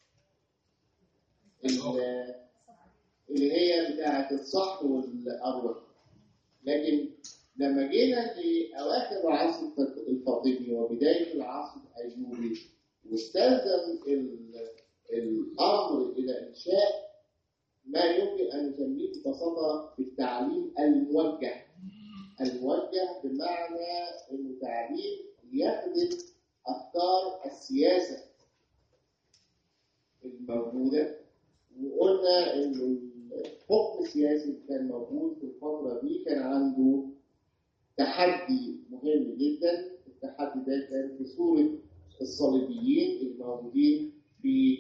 ال- اللي هي بتاعه الصح والاروح لكن لما جينا لاواخر العصر الفاطمي وبدايه العصر الايوبي واستلزم ال- الامر الى انشاء ما يمكن ان نسميه ببساطه التعليم الموجه الموجه بمعنى انه تعليم يخدم افكار السياسه الموجوده وقلنا انه الحكم السياسي اللي كان موجود في الفتره دي كان عنده تحدي مهم جدا التحدي ده كان في صوره الصليبيين الموجودين في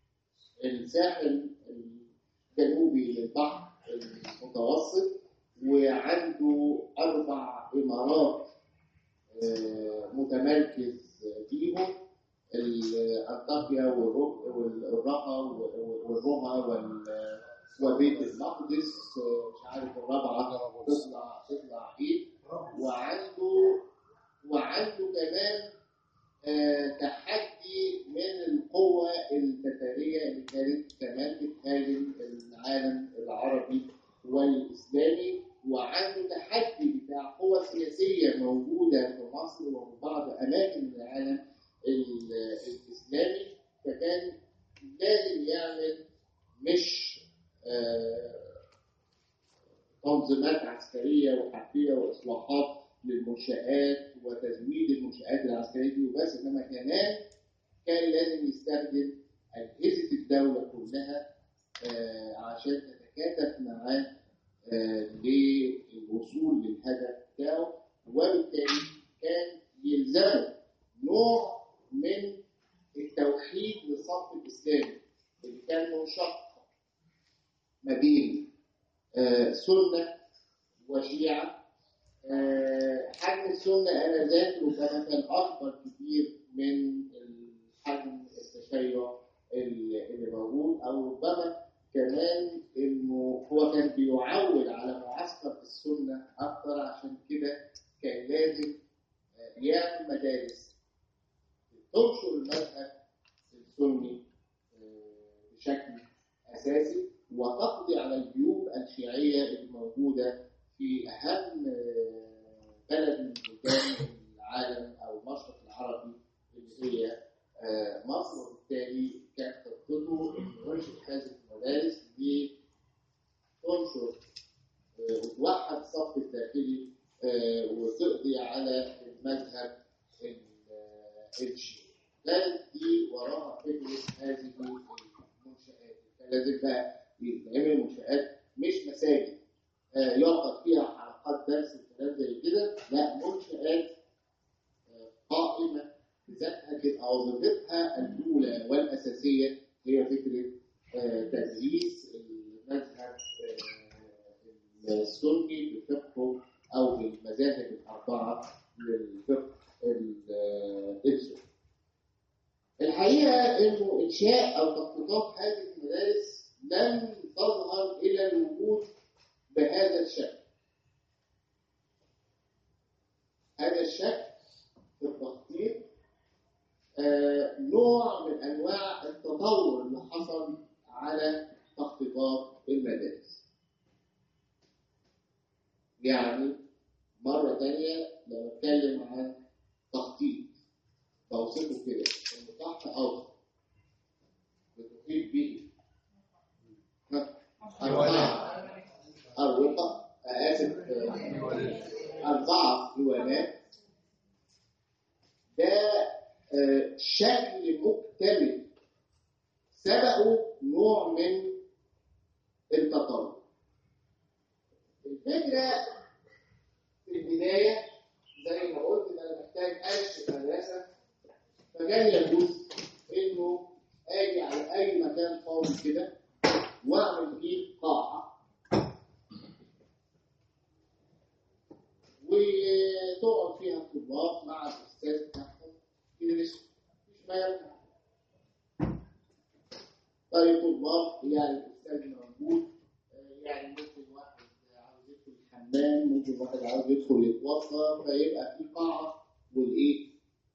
الساحل الجنوبي للبحر المتوسط وعنده أربع إمارات آه، متمركز فيهم ال- أنطاكيا والرق- والرقة والرها وال- وبيت المقدس آه، مش عارف الرابعة تطلع تطلع إيه وعنده وعنده كمان آه، تحدي من القوة التتارية اللي كانت كمان بتهاجم العالم العربي والإسلامي وعنده تحدي بتاع قوة سياسية موجودة في مصر وفي بعض أماكن من العالم ال- الإسلامي فكان لازم يعمل مش آه، تنظيمات عسكرية وحربية وإصلاحات للمنشآت وتزويد المنشآت العسكرية دي وبس إنما كمان كان لازم يستخدم أجهزة الدولة كلها آه، عشان تتكاتف معاه آه، للوصول للهدف بتاعه وبالتالي كان يلزمه نوع من التوحيد للصف الإسلامي اللي كان منشق ما بين آه، سنة وشيعة آه، حجم السنة آنذاك ربما كان أكبر كتير من حجم التشيع اللي اللي موجود أو ربما كمان إنه هو كان بيعول على معسكر السنة أكتر عشان كده كان لازم آه، يعمل مدارس تنشر المذهب السني آه، بشكل أساسي وتقضي على الجيوب الشيعية الموجودة في أهم آه، بلد من بلدان العالم أو المشرق العربي اللي هي آه، مصر وبالتالي كانت خطته إنه ينشئ هذه المدارس لتنشر آه، وتوحد الصف الداخلي آه، وتقضي على المذهب ال- آه، الشيعي. كانت دي وراها فكرة هذه المنشآت كان لازم بقى يتعمل منشآت مش مساجد آه، يعقد فيها حلقات درس وكلام زي كده لا منشآت آه، قائمة بذاتها تبقى وظيفتها الأولى والأساسية هي فكرة آه، تدريس المذهب آه، السني بفقهه أو بالمذاهب الأربعة للفقه ال- آه، السني. الحقيقة إنه إنشاء أو تخطيطات هذه المدارس لم تظهر إلى الوجود بهذا الشكل. هذا الشكل في التخطيط آه، نوع من أنواع التطور اللي حصل على تخطيطات المدارس. يعني مرة تانية لما أتكلم عن تخطيط بوصفه كده إنه تحت أرض بتحيط به ها؟ أربعة أربعة آسف آه، أربعة ديوانات ده آه، شكل مكتمل سبقه نوع من الفكرة في البداية زي ما قلت إن أنا محتاج أنشئ مدرسة فكان يجوز إنه آجي على أي مكان فاضي كده وأعمل فيه قاعة وتقعد فيها الطلاب مع الأستاذ بتاعهم يدرسوا مفيش ما يمنع طيب الطلاب يعني الأستاذ موجود آه، يعني ممكن واحد عاوز يدخل الحمام ممكن واحد عاوز يدخل يتوضا فيبقى في قاعة والإيه؟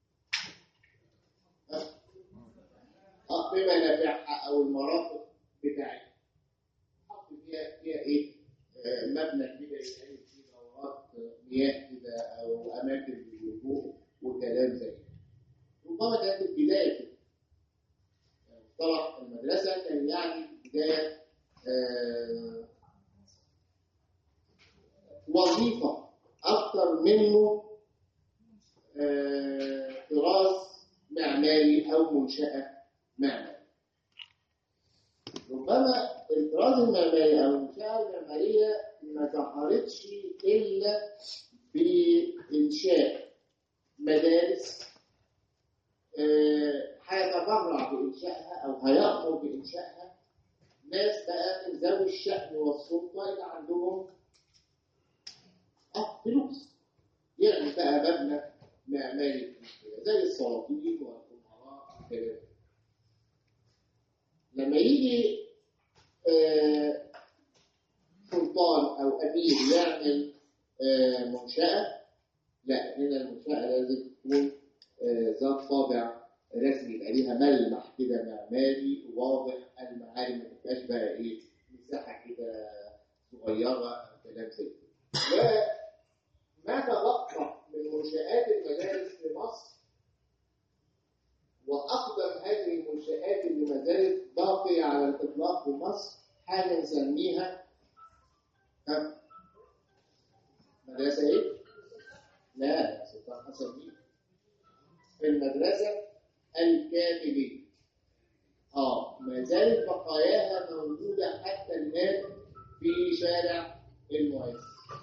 ها؟ اه بمنافعها أو المرافق بتاعتها حط فيها فيها إيه؟ آه، مبنى كده يتعمل فيه دورات مياه كده أو أماكن للوضوء وكلام زي كده. ربما كانت البداية كده. مصطلح المدرسة كان يعني بداية آه، وظيفة أكثر منه آه، طراز معماري أو منشأة معمارية. ربما الطراز المعماري أو المنشأة المعمارية ما ظهرتش إلا بإنشاء مدارس آه، هيتبرع بإنشائها أو هيأمر بإنشائها ناس بقى من ذوي الشأن والسلطة اللي عندهم اه فلوس يعني بقى مبنى معماري كده، زي السلاطين والأمراء وكده لما يجي آه، سلطان أو أمير يعمل آه، منشأة لا هنا المنشأة لازم تكون آه، ذات طابع رسمي يبقى ليها ملمح كده معماري واضح المعالم ما تبقاش بقى ايه مساحة كده صغيرة أو كلام زي كده. وما تبقى من منشآت المدارس في مصر وأقدم هذه المنشآت اللي ما زالت باقية على الإطلاق في مصر حاجة نسميها ها؟ مدرسة إيه؟ لا لا سلطان حسن مين؟ المدرسة الكاملية اه ما زالت بقاياها موجودة حتى الآن في شارع المعز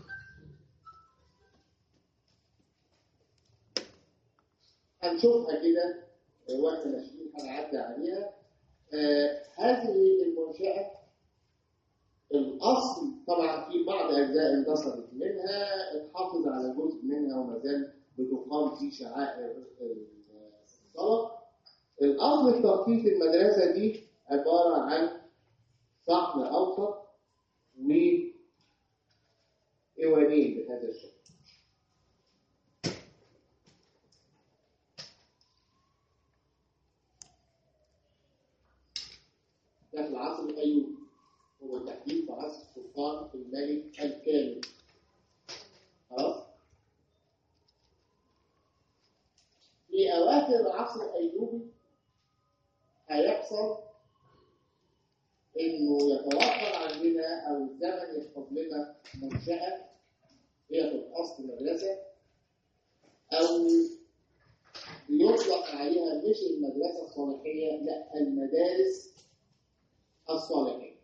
هنشوفها كده واحنا ماشيين هنعدي عليها آه هذه المنشأة الأصل طبعا في بعض أجزاء اندثرت منها اتحافظ على جزء منها وما زال بتقام في شعائر الصلاة الأصل في تخطيط المدرسة دي عبارة عن صحن أوسط وإيوانين بهذا الشكل ده في العصر الأيوبي هو تحديد في عصر السلطان الملك الكامل خلاص في أواخر العصر الأيوبي هيحصل إنه يتوفر عندنا أو الزمن يحفظ لنا منشأة هي في الأصل مدرسة أو بيطلق عليها مش المدرسة الصالحية لا المدارس الصالحية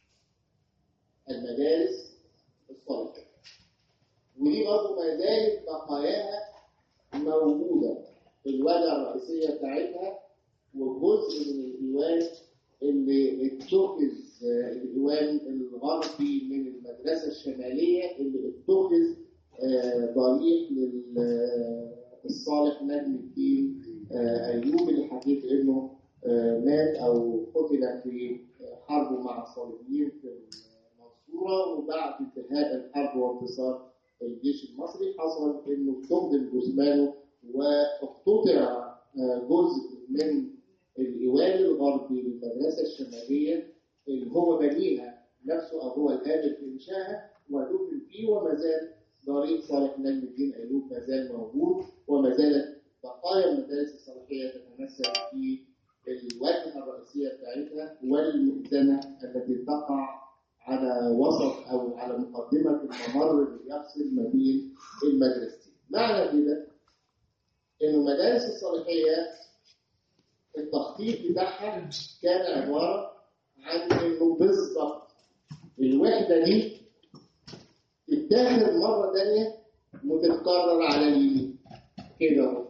المدارس الصالحية ودي برضه ما زالت بقاياها موجودة في الواجهة الرئيسية بتاعتها وجزء من الإيوان اللي اتخذ آه، الإيوان الغربي من المدرسة الشمالية اللي اتخذ آه، ضريح للصالح نجم الدين آه، أيوب اللي حكيت إنه آه، مات أو قتل في حربه مع الصليبيين في المنصورة وبعد انتهاء الحرب وانتصار الجيش المصري حصل إنه استخدم جثمانه واقتطع آه، جزء من الإيوان الغربي للمدرسة الشمالية اللي هو بنيها نفسه أو هو الآمر في إنشائها ودفن فيه وما زال ضريح صالح نجم الدين أيوب ما زال موجود وما زالت بقايا المدارس الصالحية تتمثل في الواجهة الرئيسية بتاعتها والمئذنة التي تقع على وسط أو على مقدمة الممر اللي يفصل ما بين المدرستين. معنى كده إنه المدارس الصالحية التخطيط بتاعها كان عبارة عن إنه بالظبط الوحدة دي تتسع تتاخد مرة تانية وتتكرر على اليمين كده اهو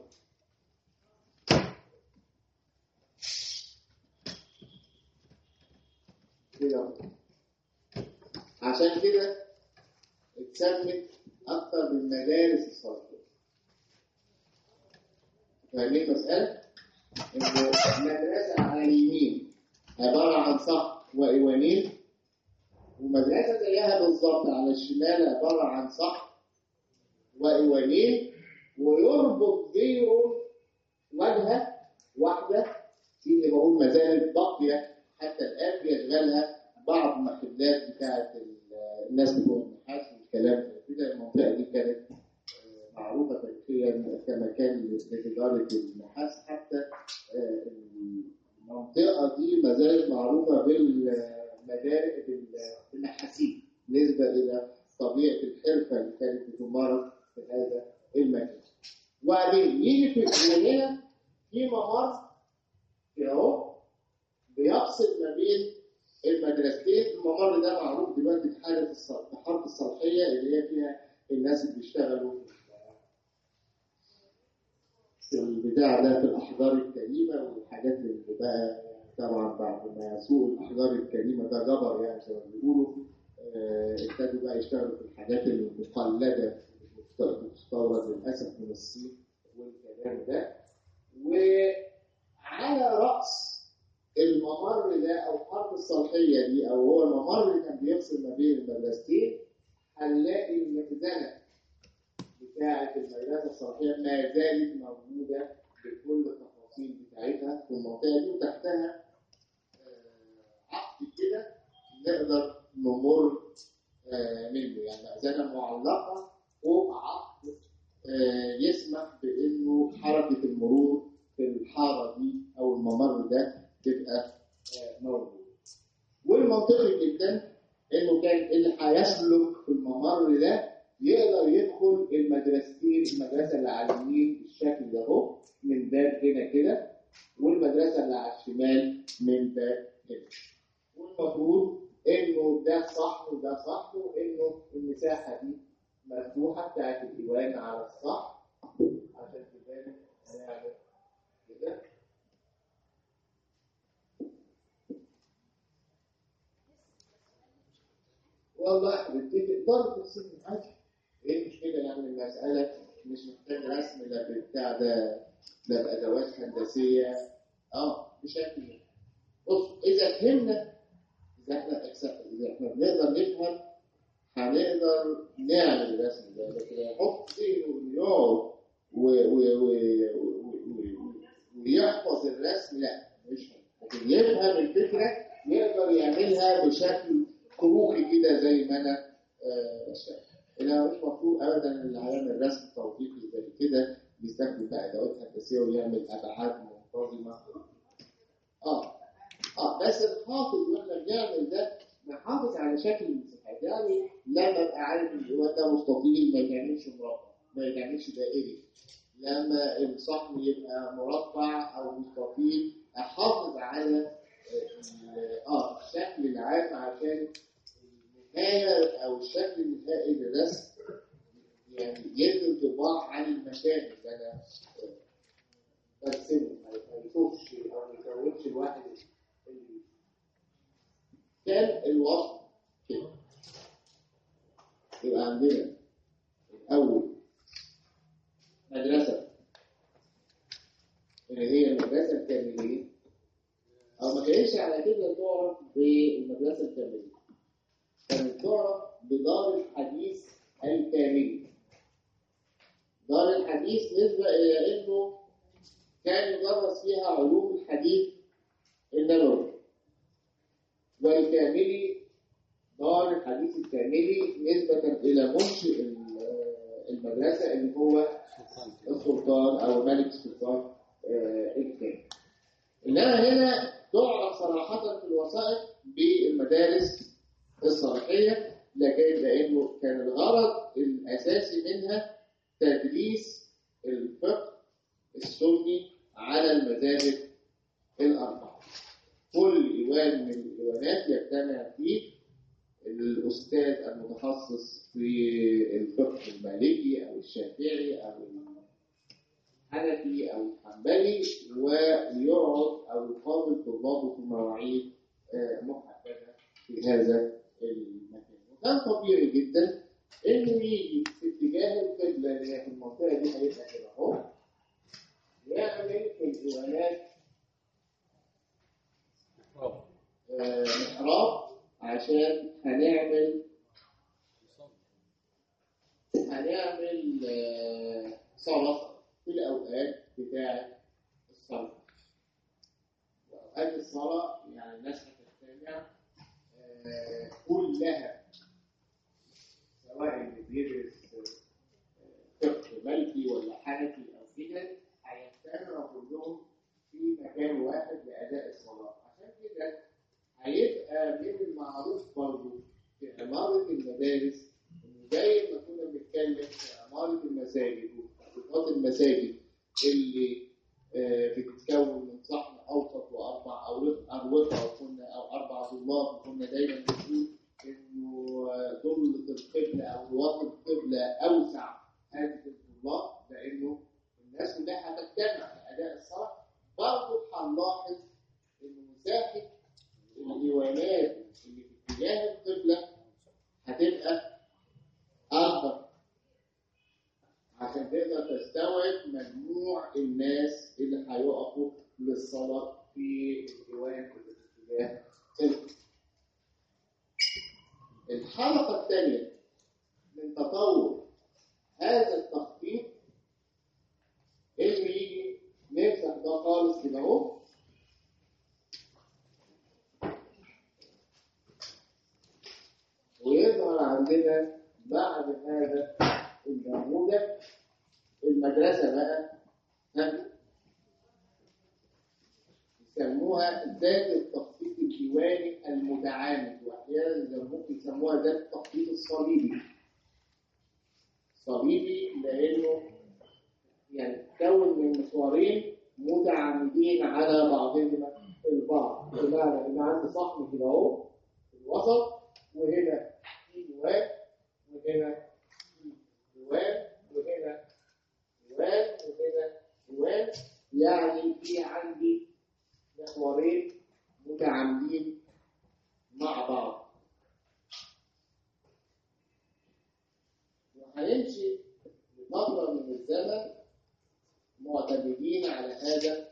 كده اهو عشان كده اتسمت أكتر بالمدارس الصالحية فاهمين المسألة؟ إنه مدرسة على اليمين عبارة عن صح وإيوانين ومدرسة زيها بالظبط على الشمال عبارة عن صح وإيوانين ويربط بينهم واجهة واحدة دي اللي بقول ما زالت باقية حتى الآن بيشغلها بعض المحلات بتاعة الناس بتوع النحاس والكلام ده كده المنطقة دي كانت آه، معروفة تاريخيا كمكان لتجارة النحاس حتى آه، المنطقة دي ما زالت معروفة بالمدارس بالنحاسين بالنسبة إلى طبيعة الحرفة اللي كانت بتمارس في هذا المكان. وبعدين يجي في هنا في ممر كده اهو بيفصل ما بين المدرستين الممر ده معروف دلوقتي في حاله الص- في حاره الصالحيه اللي هي فيها الناس اللي بيشتغلوا في البتاع ده في الاحجار الكريمه والحاجات اللي بقى طبعا بعد ما سوق الاحجار الكريمه ده جبر يعني زي ما بيقولوا آه، ابتدوا بقى يشتغلوا في الحاجات المقلده اللي بتستورد للاسف من الصين والكلام ده وعلى راس الممر ده او حرب الصالحيه دي او هو الممر اللي كان بيفصل ما بين المدرستين هنلاقي المخزنه بتاعه المدرسه الصالحيه ما زالت موجوده بكل التفاصيل بتاعتها في المنطقه دي وتحتها آه، عقد كده نقدر نمر آه، منه يعني مخزنه معلقه فوق عقد آه، يسمح بانه حركه المرور في الحاره دي او الممر ده تبقى آه، موجود والمنطقي جدا انه كان اللي هيسلك في الممر ده يقدر يدخل المدرستين المدرسه اللي على اليمين بالشكل ده اهو من باب هنا كده والمدرسه اللي على الشمال من باب هنا والمفروض انه ده صح وده صح وانه المساحه دي مفتوحه بتاعت الايوان على الصح عشان تبان هنعمل كده والله بتتفق ضرب السن عادي ايه المشكله يعني المساله مش محتاج رسم لا بتاع ده لا بادوات هندسيه اه بشكل بص اذا فهمنا اذا احنا اذا احنا بنقدر نفهم هنقدر نعمل الرسم ده لكن يحط ذهنه انه يقعد و- و- و- و- و- ويحفظ الرسم لا مش هم. لكن يفهم الفكره يقدر يعملها بشكل كروكي كده زي ما انا آه، بشرح انا مش مطلوب ابدا اللي هيعمل رسم توثيقي زي كده يستخدم بقى ادوات هندسيه ويعمل ابعاد منتظمه اه اه بس الحافظ واحنا بنعمل ده نحافظ على شكل المساحات يعني لما ابقى عارف ان هو ده مستطيل ما يتعملش مربع ما يتعملش دائري لما الصحن يبقى مربع او مستطيل احافظ على ال- اه الشكل العام عشان النهايه او الشكل النهائي للرسم يعني يدي انطباع عن المكان اللي انا آه، برسمه ما ما يشوفش او ما يزودش الواحد اللي كان الوصف كده يبقى عندنا الأول مدرسة اللي هي المدرسة الكاملية أو ما كانتش على كده تعرف بالمدرسة الكاملية كانت تعرف بدار الحديث الكاملي دار الحديث نسبة إلى إنه كان يدرس فيها علوم الحديث النبوي والكاملي دار الحديث الكاملي نسبة إلى منشئ ال- المدرسة اللي هو السلطان أو ملك السلطان آه، الكامل. إنما هنا تعرف صراحة في الوثائق بالمدارس الصالحية لكن لأنه كان الغرض الأساسي منها تدريس الفقه السني على المذاهب الأربعة. كل إيوان من الإيوانات يجتمع فيه الأستاذ المتخصص في الفقه المالكي أو الشافعي أو الحنفي أو الحنبلي ويقعد أو يقابل طلابه في مواعيد آه، محددة في هذا المكان وكان طبيعي جدا إنه يجي في اتجاه القبلة اللي هي في المنطقة دي هيبقى كده أهو يعمل في الإيوانات إكرام. آه، محراب عشان هنعمل هنعمل آه، صلاة في الأوقات بتاعة الصلاة. وأوقات الصلاة يعني الناس هتجتمع آه، كلها سواء اللي بيدرس آه، فقه ملكي ولا حنفي أو كده هيجتمعوا كلهم في مكان واحد لأداء الصلاة. عشان كده هيبقى من المعروف برضه في عمارة المدارس إن زي ما كنا بنتكلم في عمارة المساجد وتخطيطات المساجد اللي آه، بتتكون من صحن أوسط وأربع أو أروقة وكنا أو أربع ضلات وكنا دايما بنقول إنه آه، ضلة القبلة أو ضوات القبلة أوسع هذه الضلات لأنه الناس كلها هتجتمع لأداء الصلاة برضه هنلاحظ إن مساحة الديوانات اللي في اتجاه القبلة هتبقى أكبر عشان تقدر تستوعب مجموع الناس اللي هيقفوا للصلاة في الديوان اللي في اتجاه القبلة. الحلقة الثانية من تطور هذا التخطيط إنه يجي نمسح ده خالص كده أهو ويظهر عندنا بعد هذا النموذج المدرسة بقى ها؟ يسموها ذات التخطيط الديواني المتعامد واحيانا زي ممكن يسموها ذات التخطيط الصليبي صليبي لانه يعني تكون من محورين متعامدين على بعضهما البعض بمعنى ان عندي صحن كده اهو في الوسط وهنا في جوان وهنا في جوان وهنا جوان وهنا جوان يعني في عندي محورين متعامدين مع بعض وهنمشي لفترة من الزمن معتمدين على هذا